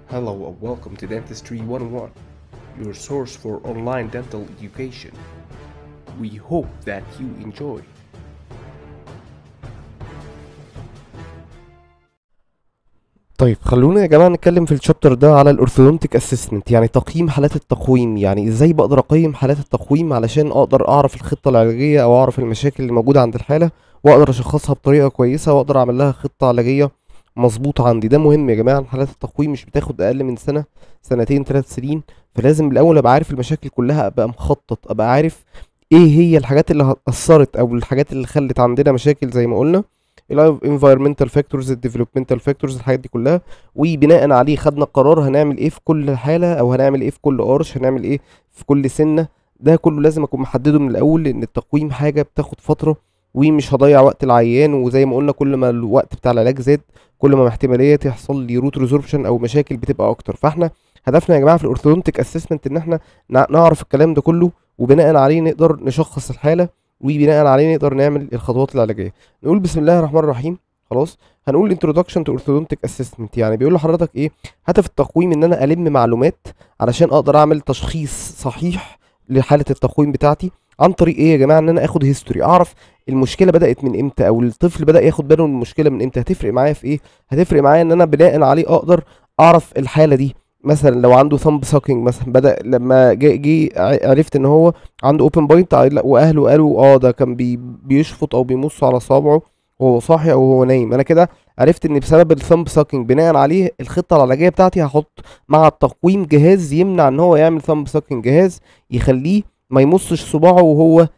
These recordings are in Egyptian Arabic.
Hello and welcome to Dentistry 101, your source for online dental education. We hope that you enjoy. طيب خلونا يا جماعة نتكلم في الشابتر ده على الاورثودونتيك اسسمنت يعني تقييم حالات التقويم يعني ازاي بقدر اقيم حالات التقويم علشان اقدر اعرف الخطة العلاجية او اعرف المشاكل اللي موجودة عند الحالة واقدر اشخصها بطريقة كويسة واقدر اعمل لها خطة علاجية مظبوطة عندي ده مهم يا جماعة حالات التقويم مش بتاخد اقل من سنة سنتين ثلاث سنين فلازم من الاول ابقى عارف المشاكل كلها ابقى مخطط ابقى عارف ايه هي الحاجات اللي اثرت او الحاجات اللي خلت عندنا مشاكل زي ما قلنا الانفايرمنتال فاكتورز الديفلوبمنتال فاكتورز الحاجات دي كلها وبناء عليه خدنا قرار هنعمل ايه في كل حاله او هنعمل ايه في كل قرش هنعمل ايه في كل سنه ده كله لازم اكون محدده من الاول لان التقويم حاجه بتاخد فتره ومش هضيع وقت العيان وزي ما قلنا كل ما الوقت بتاع العلاج زاد كل ما احتماليه يحصل لي روت ريزوربشن او مشاكل بتبقى اكتر فاحنا هدفنا يا جماعه في الاورثودونتيك اسسمنت ان احنا نع- نعرف الكلام ده كله وبناء عليه نقدر نشخص الحاله وبناء عليه نقدر نعمل الخطوات العلاجيه نقول بسم الله الرحمن الرحيم خلاص هنقول introduction to orthodontic assessment يعني بيقول لحضرتك ايه هدف التقويم ان انا الم معلومات علشان اقدر اعمل تشخيص صحيح لحاله التقويم بتاعتي عن طريق ايه يا جماعه ان انا اخد هيستوري اعرف المشكله بدات من امتى او الطفل بدا ياخد باله من المشكله من امتى هتفرق معايا في ايه هتفرق معايا ان انا بناء عليه اقدر اعرف الحاله دي مثلا لو عنده ثامب ساكينج مثلا بدا لما جه جه ع- عرفت ان هو عنده اوبن بوينت واهله قالوا اه ده كان بي بيشفط او بيمص على صابعه وهو صاحي او هو نايم انا كده عرفت ان بسبب الثامب ساكينج بناء عليه الخطه العلاجيه بتاعتي هحط مع التقويم جهاز يمنع ان هو يعمل ثامب ساكينج جهاز يخليه ما يمصش صباعه وهو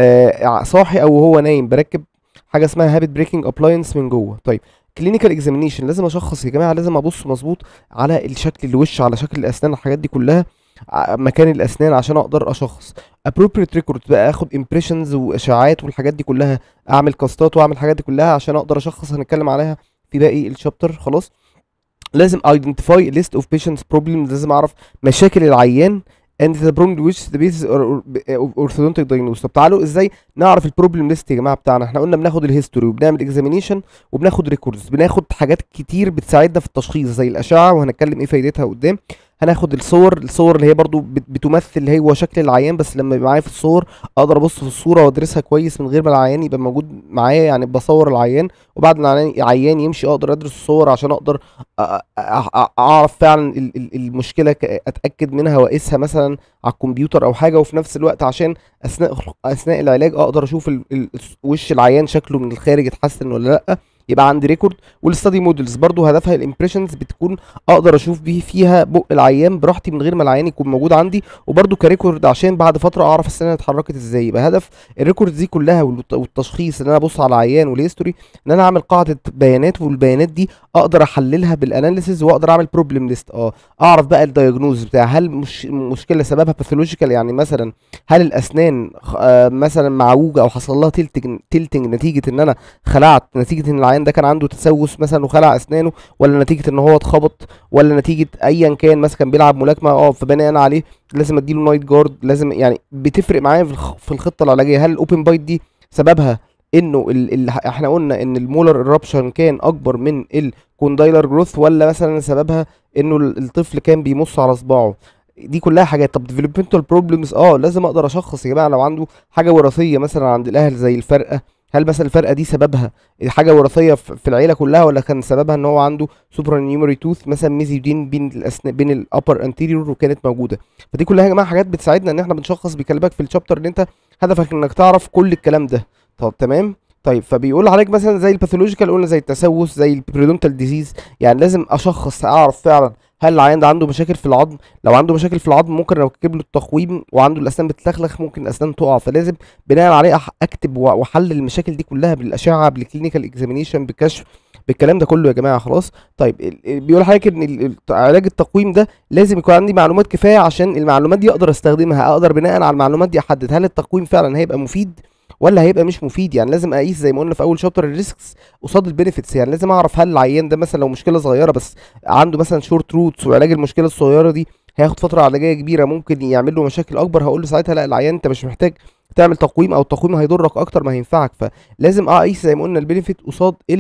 آه صاحي او وهو نايم بركب حاجه اسمها هابت بريكنج ابلاينس من جوه طيب كلينيكال اكزامينيشن لازم اشخص يا جماعه لازم ابص مظبوط على الشكل الوش على شكل الاسنان الحاجات دي كلها ع- مكان الاسنان عشان اقدر اشخص appropriate record بقى اخد impressions واشاعات والحاجات دي كلها اعمل كاستات واعمل الحاجات دي كلها عشان اقدر اشخص هنتكلم عليها في باقي الشابتر خلاص لازم identify list of patients problems لازم اعرف مشاكل العيان and the problem which the basis or- of orthodontic diagnosis طب تعالوا ازاي نعرف البروبلم ليست يا جماعه بتاعنا احنا قلنا بناخد الهيستوري وبنعمل اكزامينيشن وبناخد ريكوردز بناخد حاجات كتير بتساعدنا في التشخيص زي الاشعه وهنتكلم ايه فايدتها قدام هناخد الصور الصور اللي هي برضو بت- بتمثل اللي هي هو شكل العيان بس لما يبقى معايا في الصور اقدر ابص في الصوره وادرسها كويس من غير ما العيان يبقى موجود معايا يعني بصور العيان وبعد ما العيان العيان يمشي اقدر ادرس الصور عشان اقدر أ- أ- أ- اعرف فعلا ال- ال- المشكله ك- اتاكد منها واقيسها مثلا على الكمبيوتر او حاجه وفي نفس الوقت عشان اثناء اثناء العلاج اقدر اشوف ال- ال- وش العيان شكله من الخارج اتحسن ولا لا يبقى عندي ريكورد والستادي مودلز برضو هدفها الامبريشنز بتكون اقدر اشوف بيه فيها بق العيان براحتي من غير ما العيان يكون موجود عندي وبرضو كريكورد عشان بعد فتره اعرف السنه اتحركت ازاي يبقى هدف الريكورد دي كلها والت- والتشخيص ان انا ابص على العيان والهيستوري ان انا اعمل قاعده بيانات والبيانات دي اقدر احللها بالاناليسز واقدر اعمل بروبلم ليست اه اعرف بقى الدايجنوز بتاع هل مش مشكله سببها باثولوجيكال يعني مثلا هل الاسنان خ- آه مثلا معوجه او حصل لها تلتنج تلتنج نتيجه ان انا خلعت نتيجه ان العيان ده كان عنده تسوس مثلا وخلع اسنانه ولا نتيجه ان هو اتخبط ولا نتيجه ايا كان مثلا كان بيلعب ملاكمه اه فبناء عليه لازم اديله نايت جارد لازم يعني بتفرق معايا في الخ- في الخطه العلاجيه هل الاوبن بايت دي سببها انه ال ال احنا قلنا ان المولر ايربشن كان اكبر من الكوندايلر جروث ولا مثلا سببها انه ال- الطفل كان بيمص على صباعه دي كلها حاجات طب developmental problems اه لازم اقدر اشخص يا جماعه لو عنده حاجه وراثيه مثلا عند الاهل زي الفرقه هل مثلا الفرقه دي سببها حاجه وراثيه في في العيله كلها ولا كان سببها ان هو عنده سوبر نيومري توث مثلا ميزيودين بين الاسنان بين الابر انتيريور وكانت موجوده فدي كلها يا جماعه حاجات بتساعدنا ان احنا بنشخص بيكلمك في الشابتر ان انت هدفك انك تعرف كل الكلام ده طب تمام طيب فبيقول لحضرتك مثلا زي الباثولوجيكال قلنا زي التسوس زي البريدونتال ديزيز يعني لازم اشخص اعرف فعلا هل العيان ده عنده مشاكل في العظم لو عنده مشاكل في العظم ممكن اركب له التقويم وعنده الاسنان بتلخلخ ممكن الاسنان تقع فلازم بناء عليه أح- اكتب و- واحلل المشاكل دي كلها بالاشعه بالكلينيكال اكزامينيشن بالكشف بالكلام ده كله يا جماعه خلاص طيب ال- ال- بيقول حضرتك ان ال- ال- علاج التقويم ده لازم يكون عندي معلومات كفايه عشان المعلومات دي اقدر استخدمها اقدر بناء على المعلومات دي احدد هل التقويم فعلا هيبقى مفيد ولا هيبقى مش مفيد يعني لازم اقيس زي ما قلنا في اول شابتر الريسكس قصاد البينيفيتس يعني لازم اعرف هل العيان ده مثلا لو مشكله صغيره بس عنده مثلا شورت روتس وعلاج المشكله الصغيره دي هياخد فتره علاجيه كبيره ممكن يعمل له مشاكل اكبر هقول له ساعتها لا العيان انت مش محتاج تعمل تقويم او التقويم هيضرك اكتر ما هينفعك فلازم اقيس زي ما قلنا البينيفيت قصاد ال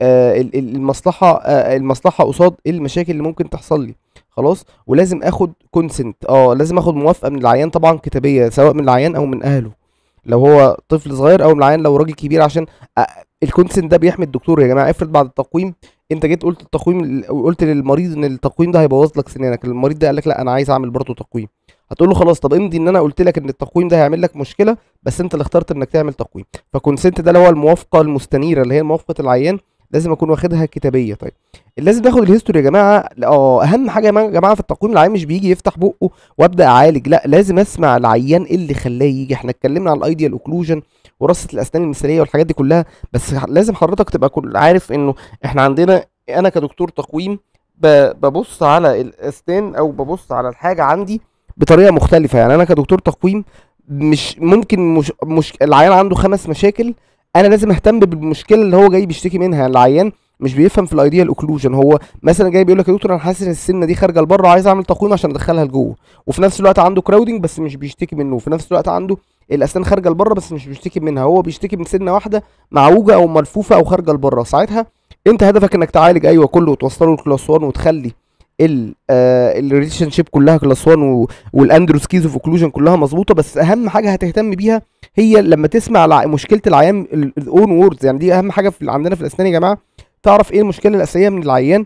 آه ال- ال- المصلحه آه المصلحه قصاد المشاكل اللي ممكن تحصل لي خلاص ولازم اخد كونسنت اه لازم اخد موافقه من العيان طبعا كتابيه سواء من العيان او من اهله لو هو طفل صغير او من العيان لو راجل كبير عشان الكونسنت ده بيحمي الدكتور يا جماعه افرض بعد التقويم انت جيت قلت التقويم قلت للمريض ان التقويم ده هيبوظ لك سنانك المريض ده قال لك لا انا عايز اعمل برضه تقويم هتقول له خلاص طب امضي ان انا قلت لك ان التقويم ده هيعمل لك مشكله بس انت اللي اخترت انك تعمل تقويم فكونسنت ده اللي هو الموافقه المستنيره اللي هي موافقه العيان لازم اكون واخدها كتابيه طيب لازم ناخد الهيستوري يا جماعه اه اهم حاجه يا جماعه في التقويم العيان مش بيجي يفتح بقه وابدا اعالج لا لازم اسمع العيان ايه اللي خلاه يجي احنا اتكلمنا عن الايديال اوكلوجن ورصه الاسنان المثاليه والحاجات دي كلها بس لازم حضرتك تبقى كل عارف انه احنا عندنا انا كدكتور تقويم ب- ببص على الاسنان او ببص على الحاجه عندي بطريقه مختلفه يعني انا كدكتور تقويم مش ممكن مش, مش العيان عنده خمس مشاكل انا لازم اهتم بالمشكله اللي هو جاي بيشتكي منها يعني العيان مش بيفهم في الايديال اوكلوجن هو مثلا جاي بيقول لك يا دكتور انا حاسس ان السنه دي خارجه لبره عايز اعمل تقويم عشان ادخلها لجوه وفي نفس الوقت عنده كراودنج بس مش بيشتكي منه وفي نفس الوقت عنده الاسنان خارجه لبره بس مش بيشتكي منها هو بيشتكي من سنه واحده معوجه او ملفوفه او خارجه لبره ساعتها انت هدفك انك تعالج ايوه كله وتوصله لكلاس 1 وتخلي ال الريليشن شيب كلها كلاس 1 والاندروسكيز اوف اوكلوجن كلها مظبوطه بس اهم حاجه هتهتم بيها هي لما تسمع الع- مشكله العيان الاون ووردز يعني دي اهم حاجه في عندنا في الاسنان يا جماعه تعرف ايه المشكله الاساسيه من العيان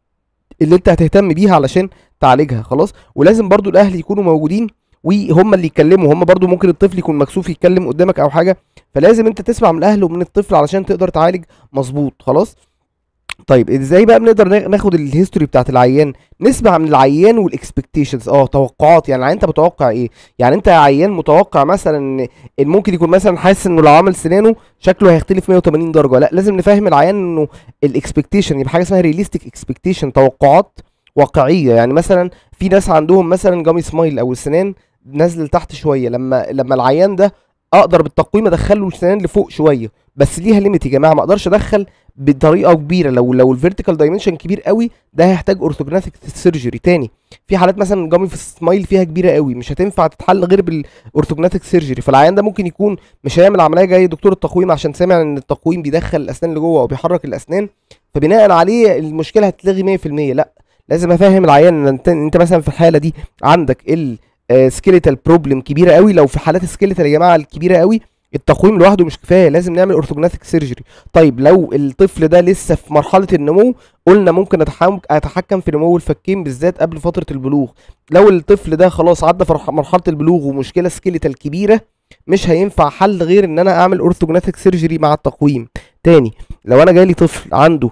اللي انت هتهتم بيها علشان تعالجها خلاص ولازم برضو الاهل يكونوا موجودين وهم اللي يتكلموا هم برضو ممكن الطفل يكون مكسوف يتكلم قدامك او حاجه فلازم انت تسمع من الاهل ومن الطفل علشان تقدر تعالج مظبوط خلاص طيب ازاي بقى بنقدر نا- ناخد الهيستوري بتاعت العيان نسمع من العيان والاكسبكتيشنز اه توقعات يعني العيان انت متوقع ايه يعني انت يا عيان متوقع مثلا ان إن ممكن يكون مثلا حاسس انه لو عمل سنانه شكله هيختلف 180 درجه لا لازم نفهم العيان انه الاكسبكتيشن يبقى حاجه اسمها ريليستيك اكسبكتيشن توقعات واقعيه يعني مثلا في ناس عندهم مثلا جامي سمايل او السنان نازله لتحت شويه لما لما العيان ده اقدر بالتقويم ادخله السنان لفوق شويه بس ليها ليميت يا جماعه ما اقدرش ادخل بطريقه كبيره لو لو الفيرتيكال دايمنشن كبير قوي ده هيحتاج اورثوجناثيك سيرجري تاني في حالات مثلا جامي في السمايل فيها كبيره قوي مش هتنفع تتحل غير بالاورثوجناثيك سيرجري فالعيان ده ممكن يكون مش هيعمل عمليه جاي دكتور التقويم عشان سامع ان التقويم بيدخل الاسنان لجوه او بيحرك الاسنان فبناء عليه المشكله هتتلغي 100% لا لازم افهم العيان ان انت انت مثلا في الحاله دي عندك ال سكيليتال بروبلم كبيره قوي لو في حالات السكيليتال يا جماعه الكبيره قوي التقويم لوحده مش كفايه لازم نعمل اورثوجناثيك سيرجري طيب لو الطفل ده لسه في مرحله النمو قلنا ممكن اتحكم اتحكم في نمو الفكين بالذات قبل فتره البلوغ لو الطفل ده خلاص عدى في مرحله البلوغ ومشكله سكيليتال كبيره مش هينفع حل غير ان انا اعمل اورثوجناثيك سيرجري مع التقويم تاني لو انا جالي طفل عنده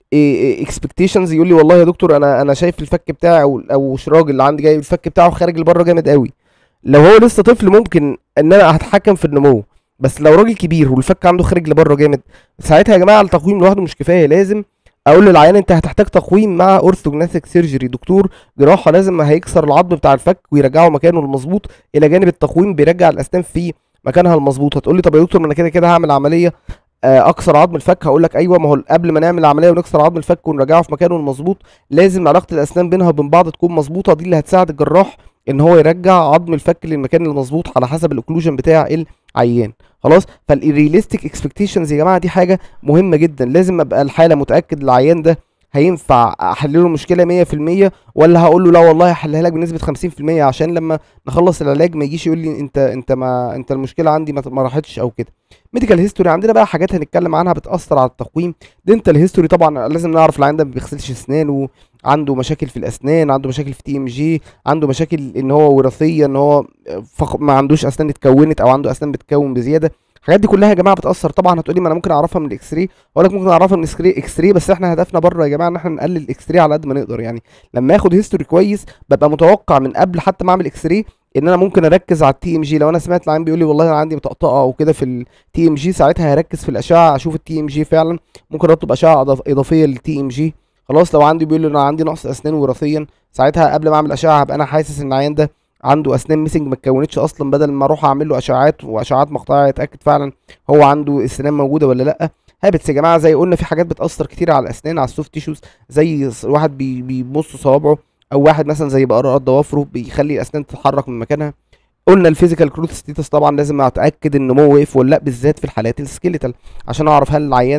اكسبكتيشنز يقول لي والله يا دكتور انا انا شايف الفك بتاعي او او راجل اللي عندي جاي الفك بتاعه خارج لبره جامد قوي لو هو لسه طفل ممكن ان انا هتحكم في النمو بس لو راجل كبير والفك عنده خارج لبره جامد ساعتها يا جماعه التقويم لوحده مش كفايه لازم اقول للعيان انت هتحتاج تقويم مع اورثوجناثيك سيرجري دكتور جراحه لازم هيكسر العظم بتاع الفك ويرجعه مكانه المظبوط الى جانب التقويم بيرجع الاسنان في مكانها المظبوط هتقول لي طب يا دكتور ما انا كده كده هعمل عمليه آه، اكسر عظم الفك هقول لك ايوه ما هو قبل ما نعمل العمليه ونكسر عظم الفك ونرجعه في مكانه المظبوط لازم علاقه الاسنان بينها وبين بعض تكون مظبوطه دي اللي هتساعد الجراح ان هو يرجع عظم الفك للمكان المظبوط على حسب الاوكلوجن بتاع العيان خلاص فالرياليستيك اكسبكتيشنز يا جماعه دي حاجه مهمه جدا لازم ابقى الحاله متاكد العيان ده هينفع احل له المشكله 100% ولا هقول له لا والله هحلها لك بنسبه 50% عشان لما نخلص العلاج ما يجيش يقول لي انت انت ما انت المشكله عندي ما ما راحتش او كده ميديكال هيستوري عندنا بقى حاجات هنتكلم عنها بتاثر على التقويم دينتال هيستوري طبعا لازم نعرف العيان ده ما بيغسلش اسنانه عنده مشاكل في الاسنان عنده مشاكل في تي ام جي عنده مشاكل ان هو وراثيه ان هو فق... ما عندوش اسنان اتكونت او عنده اسنان بتكون بزياده الحاجات دي كلها يا جماعه بتاثر طبعا هتقولي ما انا ممكن اعرفها من الاكس راي اقول لك ممكن اعرفها من الاكس راي اكس راي بس احنا هدفنا بره يا جماعه ان احنا نقلل الاكس راي على قد ما نقدر يعني لما اخد هيستوري كويس ببقى متوقع من قبل حتى ما اعمل اكس راي ان انا ممكن اركز على التي ام جي لو انا سمعت العيان بيقول لي والله انا عندي مطقطقه او كده في التي ام جي ساعتها هركز في الاشعه اشوف التي ام جي فعلا ممكن اطلب اشعه إضاف- اضافيه للتي ام جي خلاص لو عندي بيقول لي انا عندي نقص اسنان وراثيا ساعتها قبل ما اعمل اشعه هبقى انا حاسس ان العيان ده عنده اسنان ميسنج ما اتكونتش اصلا بدل ما اروح اعمل له اشعاعات واشعاعات مقطعيه اتاكد فعلا هو عنده السنان موجوده ولا لا هابتس يا جماعه زي قلنا في حاجات بتاثر كتير على الاسنان على السوفت تيشوز زي ص- واحد بي- بيبص صوابعه او واحد مثلا زي بقرات ضوافره بيخلي الاسنان تتحرك من مكانها قلنا الفيزيكال كروت ستيتس طبعا لازم اتاكد ان نموه وقف ولا لا بالذات في الحالات السكيليتال عشان اعرف هل العيان ده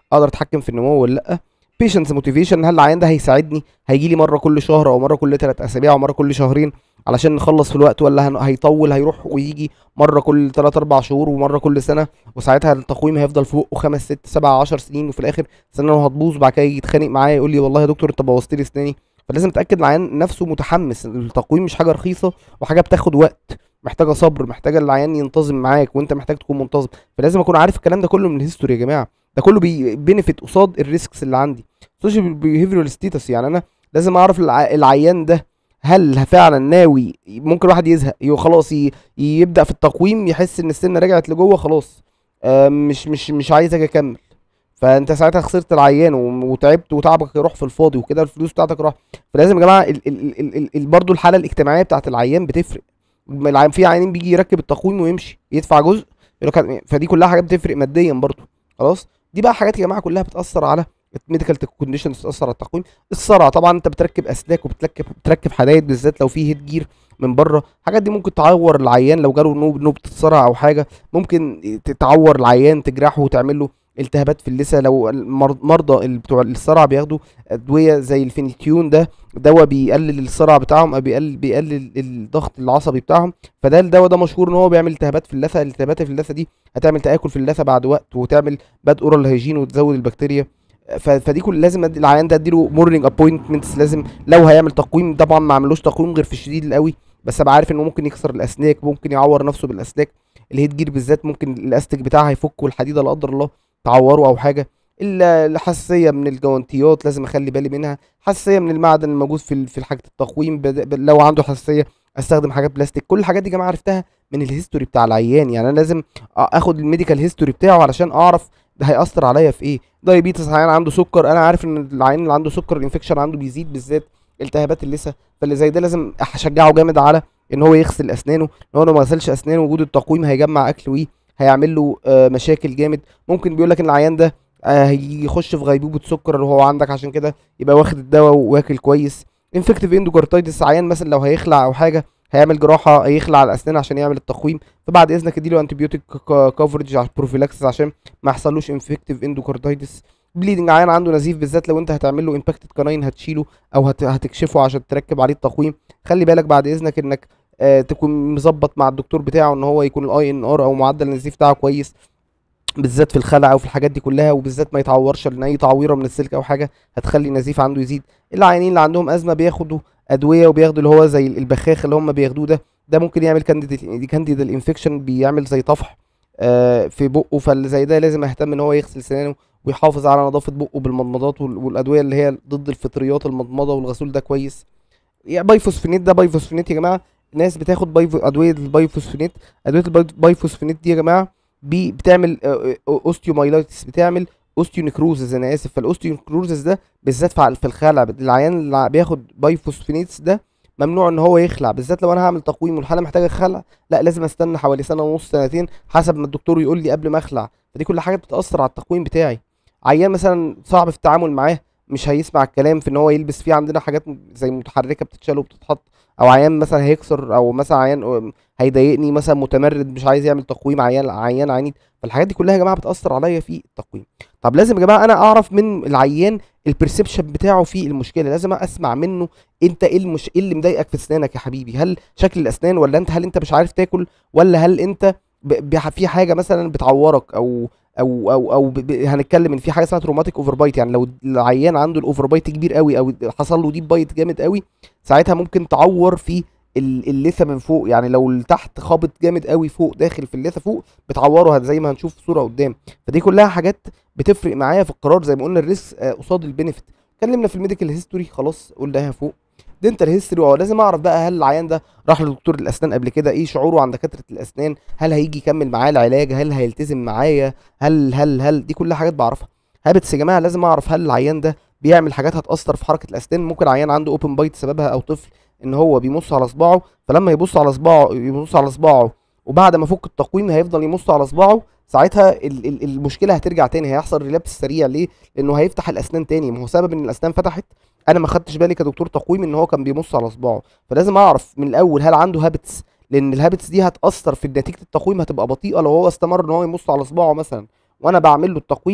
اقدر اتحكم في النمو ولا لا بيشنس موتيفيشن هل العيان ده هيساعدني هيجي لي مره كل شهر او مره كل ثلاث اسابيع او مره كل شهرين علشان نخلص في الوقت ولا هن- هيطول هيروح ويجي مره كل 3 4 شهور ومره كل سنه وساعتها التقويم هيفضل فوق خمس ست سبع 10 سنين وفي الاخر سنه هتبوظ بعد كده يجي يتخانق معايا يقول لي والله يا دكتور انت بوظت لي اسناني فلازم اتاكد العيان نفسه متحمس التقويم مش حاجه رخيصه وحاجه بتاخد وقت محتاجه صبر محتاجه العيان ينتظم معاك وانت محتاج تكون منتظم فلازم اكون عارف الكلام ده كله من الهيستوري يا جماعه ده كله بينفيت قصاد الريسكس اللي عندي سوشيال بيهيفيرال ستيتس يعني انا لازم اعرف الع... العيان ده هل فعلا ناوي ممكن واحد يزهق يو خلاص ي... يبدا في التقويم يحس ان السنه رجعت لجوه خلاص آه مش مش مش عايز اجي اكمل فانت ساعتها خسرت العيان و- وتعبت وتعبك يروح في الفاضي وكده الفلوس بتاعتك راح فلازم يا جماعه ال... ال... ال... ال... ال... برضه الحاله الاجتماعيه بتاعت العيان بتفرق العيان في عيانين بيجي يركب التقويم ويمشي يدفع جزء يقول لك فدي كلها حاجات بتفرق ماديا برضه خلاص دي بقى حاجات يا جماعه كلها بتاثر على الميديكال كونديشنز بتاثر على التقويم الصرع طبعا انت بتركب اسلاك وبتركب بتركب حدايد بالذات لو في هيد جير من بره الحاجات دي ممكن تعور العيان لو جاله نوب نوبه الصرع او حاجه ممكن تعور العيان تجرحه وتعمل له التهابات في اللثه لو المرضى اللي بتوع الصرع بياخدوا ادويه زي الفينيتيون ده دواء بيقلل الصرع بتاعهم او بيقلل بيقلل الضغط العصبي بتاعهم فده الدواء ده مشهور ان هو بيعمل التهابات في اللثه الالتهابات في اللثه دي هتعمل تاكل في اللثه بعد وقت وتعمل باد اورال هيجين وتزود البكتيريا ف- فدي كل لازم أدي العيان ده اديله مورنينج ابوينتمنتس لازم لو هيعمل تقويم طبعا ما عملوش تقويم غير في الشديد القوي بس ابقى عارف انه ممكن يكسر الاسلاك ممكن يعور نفسه بالاسلاك الهيد جير بالذات ممكن الاستك بتاعها يفك والحديده لا قدر الله تعوره او حاجه الا الحساسيه من الجوانتيات لازم اخلي بالي منها حساسيه من المعدن الموجود في ال- في حاجه التقويم بد- ب- لو عنده حساسيه استخدم حاجات بلاستيك كل الحاجات دي يا جماعه عرفتها من الهيستوري بتاع العيان يعني انا لازم أ- اخد الميديكال هيستوري بتاعه علشان اعرف ده هيأثر عليا في ايه دايابيتس عيان عنده سكر انا عارف ان العيان اللي عنده سكر الانفكشن عنده بيزيد بالذات التهابات اللثه فاللي زي ده لازم اشجعه جامد على ان هو يغسل اسنانه لو انا ما غسلش اسنانه وجود التقويم هيجمع اكل ويه هيعمل له آه، مشاكل جامد ممكن بيقول لك ان العيان ده آه، هيجي يخش في غيبوبه سكر اللي هو عندك عشان كده يبقى واخد الدواء واكل كويس انفكتيف اندوكاردايتس عيان مثلا لو هيخلع او حاجه هيعمل جراحه يخلع الاسنان عشان يعمل التقويم فبعد اذنك اديله انتيبيوتيك كفرج على بروفيلاكسس عشان ما يحصلوش انفكتيف اندوكاردايتس بليدنج عيان عنده نزيف بالذات لو انت هتعمل له امباكتد كاناين هتشيله او هت... هتكشفه عشان تركب عليه التقويم خلي بالك بعد اذنك انك آه تكون مظبط مع الدكتور بتاعه ان هو يكون الاي ان ار او معدل النزيف بتاعه كويس بالذات في الخلع او في الحاجات دي كلها وبالذات ما يتعورش لان اي تعويره من السلك او حاجه هتخلي النزيف عنده يزيد العيانين اللي عندهم ازمه بياخدوا ادويه وبياخدوا اللي هو زي البخاخ اللي هم بياخدوه ده ده ممكن يعمل كانديد كانديد الانفكشن بيعمل زي طفح آه في بقه فاللي زي ده لازم يهتم ان هو يغسل سنانه ويحافظ على نظافه بقه بالمضمضات وال- والادويه اللي هي ضد الفطريات المضمضه والغسول ده كويس يعني بايفوسفينيت ده بايفوسفينيت يا جماعه ناس بتاخد بايفو ادويه البايفوسفينيت ادويه البايفوسفينيت دي يا جماعه بي بتعمل اوستيومايلايتس بتعمل اوستيونيكروزز انا اسف فالاوستيونيكروزز ده بالذات في في الخلع العيان اللي بياخد بايفوسفينيتس ده ممنوع ان هو يخلع بالذات لو انا هعمل تقويم والحاله محتاجه خلع لا لازم استنى حوالي سنه ونص سنتين حسب ما الدكتور يقول لي قبل ما اخلع فدي كل حاجات بتاثر على التقويم بتاعي عيان مثلا صعب في التعامل معاه مش هيسمع الكلام في ان هو يلبس فيه عندنا حاجات زي متحركه بتتشال وبتتحط او عيان مثلا هيكسر او مثلا عيان هيضايقني مثلا متمرد مش عايز يعمل تقويم عيان عيان عنيد فالحاجات دي كلها يا جماعه بتاثر عليا في التقويم طب لازم يا جماعه انا اعرف من العيان البرسبشن بتاعه في المشكله لازم اسمع منه انت ايه المش... ايه اللي مضايقك في اسنانك يا حبيبي هل شكل الاسنان ولا انت هل انت مش عارف تاكل ولا هل انت ب... ب... في حاجه مثلا بتعورك او او او او ب... ب... هنتكلم ان في حاجه اسمها تروماتيك اوفر بايت يعني لو العيان عنده الاوفر بايت كبير قوي او حصل له ديب بايت جامد قوي ساعتها ممكن تعور في ال- اللثه من فوق يعني لو اللي تحت خابط جامد قوي فوق داخل في اللثه فوق بتعوره زي ما هنشوف في صوره قدام فدي كلها حاجات بتفرق معايا في القرار زي ما قلنا الريسك آه، قصاد البينفيت اتكلمنا في الميديكال هيستوري خلاص قلناها فوق دنتال هيستوري اه لازم اعرف بقى هل العيان ده راح لدكتور الاسنان قبل كده ايه شعوره عن دكاتره الاسنان هل هيجي يكمل معايا العلاج هل هيلتزم معايا هل هل هل دي كلها حاجات بعرفها هابتس يا جماعه لازم اعرف هل العيان ده بيعمل حاجات هتاثر في حركه الاسنان ممكن عيان عنده اوبن بايت سببها او طفل ان هو بيمص على صباعه فلما يبص على صباعه يبص على صباعه وبعد ما فك التقويم هيفضل يمص على صباعه ساعتها ال- ال- المشكله هترجع تاني هيحصل ريلابس سريع ليه لانه هيفتح الاسنان تاني ما هو سبب ان الاسنان فتحت انا ما خدتش بالي كدكتور تقويم ان هو كان بيمص على صباعه فلازم اعرف من الاول هل عنده هابتس لان الهابتس دي هتاثر في نتيجه التقويم هتبقى بطيئه لو هو استمر ان هو يمص على صباعه مثلا وانا بعمل له التقويم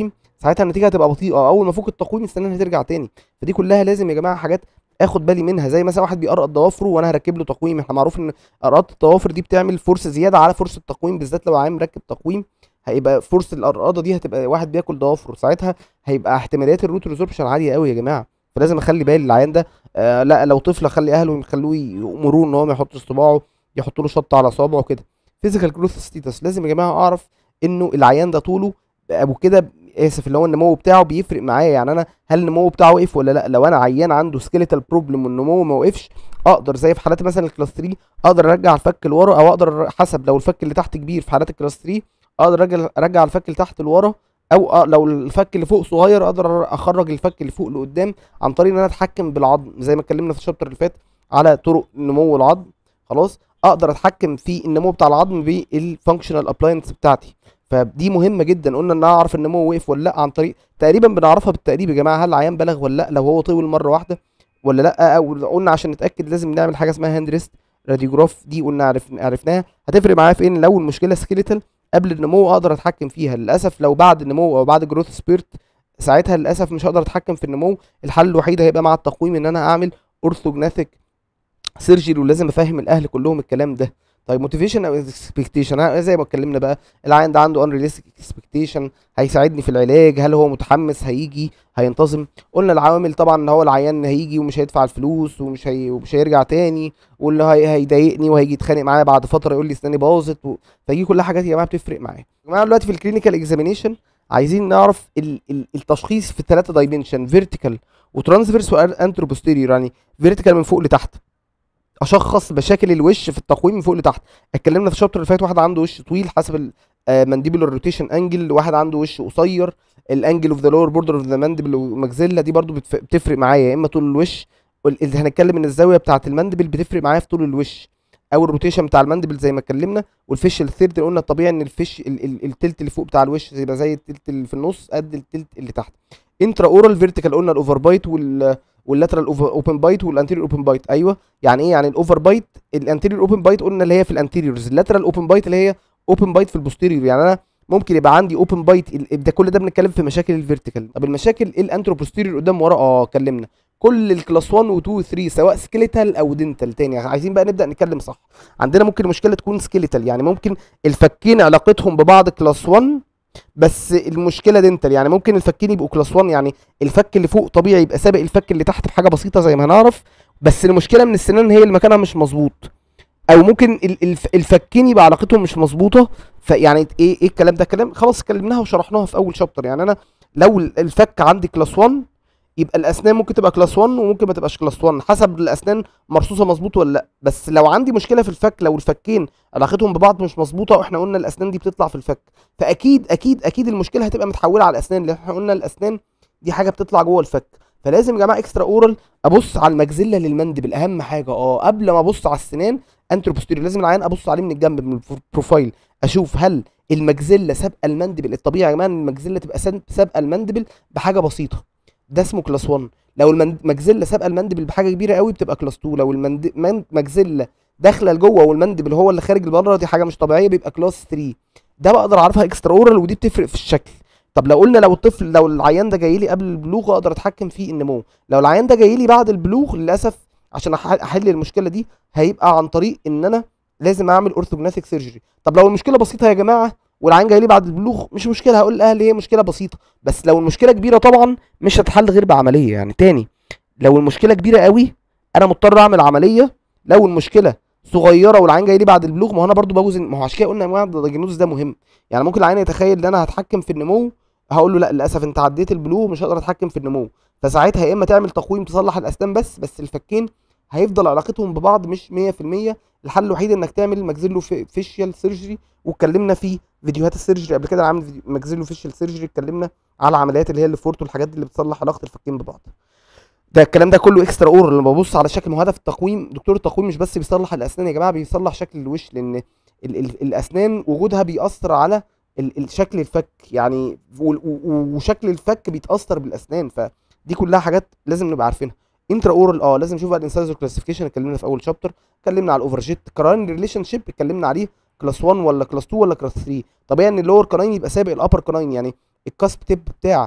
ساعتها النتيجه هتبقى بطيئه اول ما فوق التقويم السنان هترجع تاني فدي كلها لازم يا جماعه حاجات اخد بالي منها زي مثلا واحد بيقرقط ضوافره وانا هركب له تقويم احنا معروف ان قرقط الضوافر دي بتعمل فرصه زياده على فرصه التقويم بالذات لو عايم مركب تقويم هيبقى فرصه القرقاضه دي هتبقى واحد بياكل ضوافره ساعتها هيبقى احتماليات الروت ريزوربشن عاليه قوي يا جماعه فلازم اخلي بالي العيان ده آه لا لو طفل اخلي اهله يخلوه يامروه ان هو ما يحطش صباعه يحطوا له شطه على صوابعه كده فيزيكال جروث ستيتس لازم يا جماعه اعرف انه العيان ده طوله ابو كده اسف اللي هو النمو بتاعه بيفرق معايا يعني انا هل النمو بتاعه وقف ولا لا لو انا عيان عنده سكيليتال بروبلم والنمو ما وقفش اقدر زي في حالات مثلا الكلاس 3 اقدر ارجع الفك لورا او اقدر حسب لو الفك اللي تحت كبير في حالات الكلاس 3 اقدر ارجع ارجع الفك اللي تحت لورا او لو الفك اللي فوق صغير اقدر اخرج الفك اللي فوق لقدام عن طريق ان انا اتحكم بالعظم زي ما اتكلمنا في الشابتر اللي فات على طرق نمو العظم خلاص اقدر اتحكم في النمو بتاع العظم بالفانكشنال ابلاينس بتاعتي فدي مهمه جدا قلنا ان اعرف النمو وقف ولا لا عن طريق تقريبا بنعرفها بالتقريب يا جماعه هل العيان بلغ ولا لا لو هو طول مره واحده ولا لا او قلنا عشان نتاكد لازم نعمل حاجه اسمها هاند ريست راديوجراف دي قلنا عرف عرفناها هتفرق معايا في ان لو المشكله سكيليتال قبل النمو اقدر اتحكم فيها للاسف لو بعد النمو او بعد جروث سبيرت ساعتها للاسف مش هقدر اتحكم في النمو الحل الوحيد هيبقى مع التقويم ان انا اعمل اورثوجناثيك سيرجري ولازم افهم الاهل كلهم الكلام ده طيب موتيفيشن او اكسبكتيشن زي ما اتكلمنا بقى العيان ده عنده انريليستيك اكسبكتيشن هيساعدني في العلاج هل هو متحمس هيجي هينتظم قلنا العوامل طبعا ان هو العيان هيجي ومش هيدفع الفلوس ومش هي ومش هيرجع تاني واللي هي هيضايقني وهيجي يتخانق معايا بعد فتره يقول لي اسناني باظت و... فدي كلها حاجات يا جماعه بتفرق معايا يا جماعه دلوقتي في الكلينيكال اكزامينيشن عايزين نعرف ال... ال... التشخيص في الثلاثه دايمنشن فيرتيكال وترانسفيرس وانتروبوستيريور يعني فيرتيكال من فوق لتحت اشخص مشاكل الوش في التقويم من فوق لتحت اتكلمنا في الشابتر اللي فات واحد عنده وش طويل حسب المانديبولار روتيشن انجل واحد عنده وش قصير الانجل اوف ذا لور بوردر اوف ذا مانديبل وماكزيلا دي برضو بتفرق معايا يا اما طول الوش اللي هنتكلم ان الزاويه بتاعه المانديبل بتفرق معايا في طول الوش او الروتيشن بتاع المانديبل زي ما اتكلمنا والفيش الثيرد قلنا الطبيعي ان الفيش التلت اللي فوق بتاع الوش يبقى زي التلت اللي في النص قد التلت اللي تحت انترا اورال فيرتيكال قلنا الاوفر بايت وال واللاترال اوبن بايت والانتيريور اوبن بايت ايوه يعني ايه يعني الاوفر بايت الانتيريور اوبن بايت قلنا اللي هي في الانتيريورز اللاترال اوبن بايت اللي هي اوبن بايت في البوستيريور يعني انا ممكن يبقى عندي اوبن بايت ده كل ده بنتكلم في مشاكل الفيرتيكال طب المشاكل ايه الانترو بوستيريور قدام ورا اه اتكلمنا كل الكلاس 1 و2 و 3 سواء سكيليتال او دنتال تاني عايزين بقى نبدا نتكلم صح عندنا ممكن المشكله تكون سكيليتال يعني ممكن الفكين علاقتهم ببعض كلاس 1 بس المشكله دنتال يعني ممكن الفكين يبقوا كلاس 1 يعني الفك اللي فوق طبيعي يبقى سابق الفك اللي تحت بحاجه بسيطه زي ما هنعرف بس المشكله من السنان هي اللي مكانها مش مظبوط او ممكن الفكين يبقى علاقتهم مش مظبوطه فيعني ايه ايه الكلام ده كلام خلاص اتكلمناها وشرحناها في اول شابتر يعني انا لو الفك عندي كلاس 1 يبقى الاسنان ممكن تبقى كلاس 1 وممكن ما تبقاش كلاس 1 حسب الاسنان مرصوصه مظبوط ولا لا بس لو عندي مشكله في الفك لو الفكين علاقتهم ببعض مش مظبوطه واحنا قلنا الاسنان دي بتطلع في الفك فاكيد اكيد اكيد المشكله هتبقى متحوله على الاسنان لان احنا قلنا الاسنان دي حاجه بتطلع جوه الفك فلازم يا جماعه اكسترا اورال ابص على المجزله للمندبل اهم حاجه اه قبل ما ابص على السنان انترو بوستيريور لازم العيان ابص عليه من الجنب من البروفايل اشوف هل المجزله سابقه المندبل الطبيعي يا جماعه ان المجزله تبقى سابقه المندبل بحاجه بسيطه ده اسمه كلاس 1 لو المجزله سابقه المندبل بحاجه كبيره قوي بتبقى كلاس 2 لو المجزله داخله لجوه والمندبل هو اللي خارج لبره دي حاجه مش طبيعيه بيبقى كلاس 3 ده بقدر اعرفها اكسترا اورال ودي بتفرق في الشكل طب لو قلنا لو الطفل لو العيان ده جاي لي قبل البلوغ اقدر اتحكم في النمو لو العيان ده جاي لي بعد البلوغ للاسف عشان احل المشكله دي هيبقى عن طريق ان انا لازم اعمل اورثوجناثيك سيرجري طب لو المشكله بسيطه يا جماعه والعيان جاي لي بعد البلوغ مش مشكله هقول لاهلي هي مشكله بسيطه بس لو المشكله كبيره طبعا مش هتحل غير بعمليه يعني تاني لو المشكله كبيره قوي انا مضطر اعمل عمليه لو المشكله صغيره والعيان جاي لي بعد البلوغ ما هو انا برضو بوزن ما هو عشان كده قلنا يا جماعه الدايجنوز ده مهم يعني ممكن العيان يتخيل ان انا هتحكم في النمو هقول له لا للاسف انت عديت البلوغ مش هقدر اتحكم في النمو فساعتها يا اما تعمل تقويم تصلح الاسنان بس بس الفكين هيفضل علاقتهم ببعض مش 100% الحل الوحيد انك تعمل ماكسيلو فيشيال سيرجري واتكلمنا في فيديوهات السيرجري قبل كده عامل ماكسيلو فيشيال سيرجري اتكلمنا على العمليات اللي هي الفورت والحاجات اللي بتصلح علاقه الفكين ببعض ده الكلام ده كله اكسترا اور لما ببص على شكل ما هو هدف التقويم دكتور التقويم مش بس بيصلح الاسنان يا جماعه بيصلح شكل الوش لان ال ال الاسنان وجودها بيأثر على الشكل الفك يعني وشكل الفك بيتاثر بالاسنان فدي كلها حاجات لازم نبقى عارفينها انترا اورال اه لازم نشوف بقى الانسايزر كلاسيفيكيشن اتكلمنا في اول شابتر اتكلمنا على الاوفرجيت كراين ريليشن شيب اتكلمنا عليه كلاس 1 ولا كلاس 2 ولا كلاس 3 طبيعي ان اللور كراين يبقى سابق الابر كراين يعني الكاسب تيب بتاع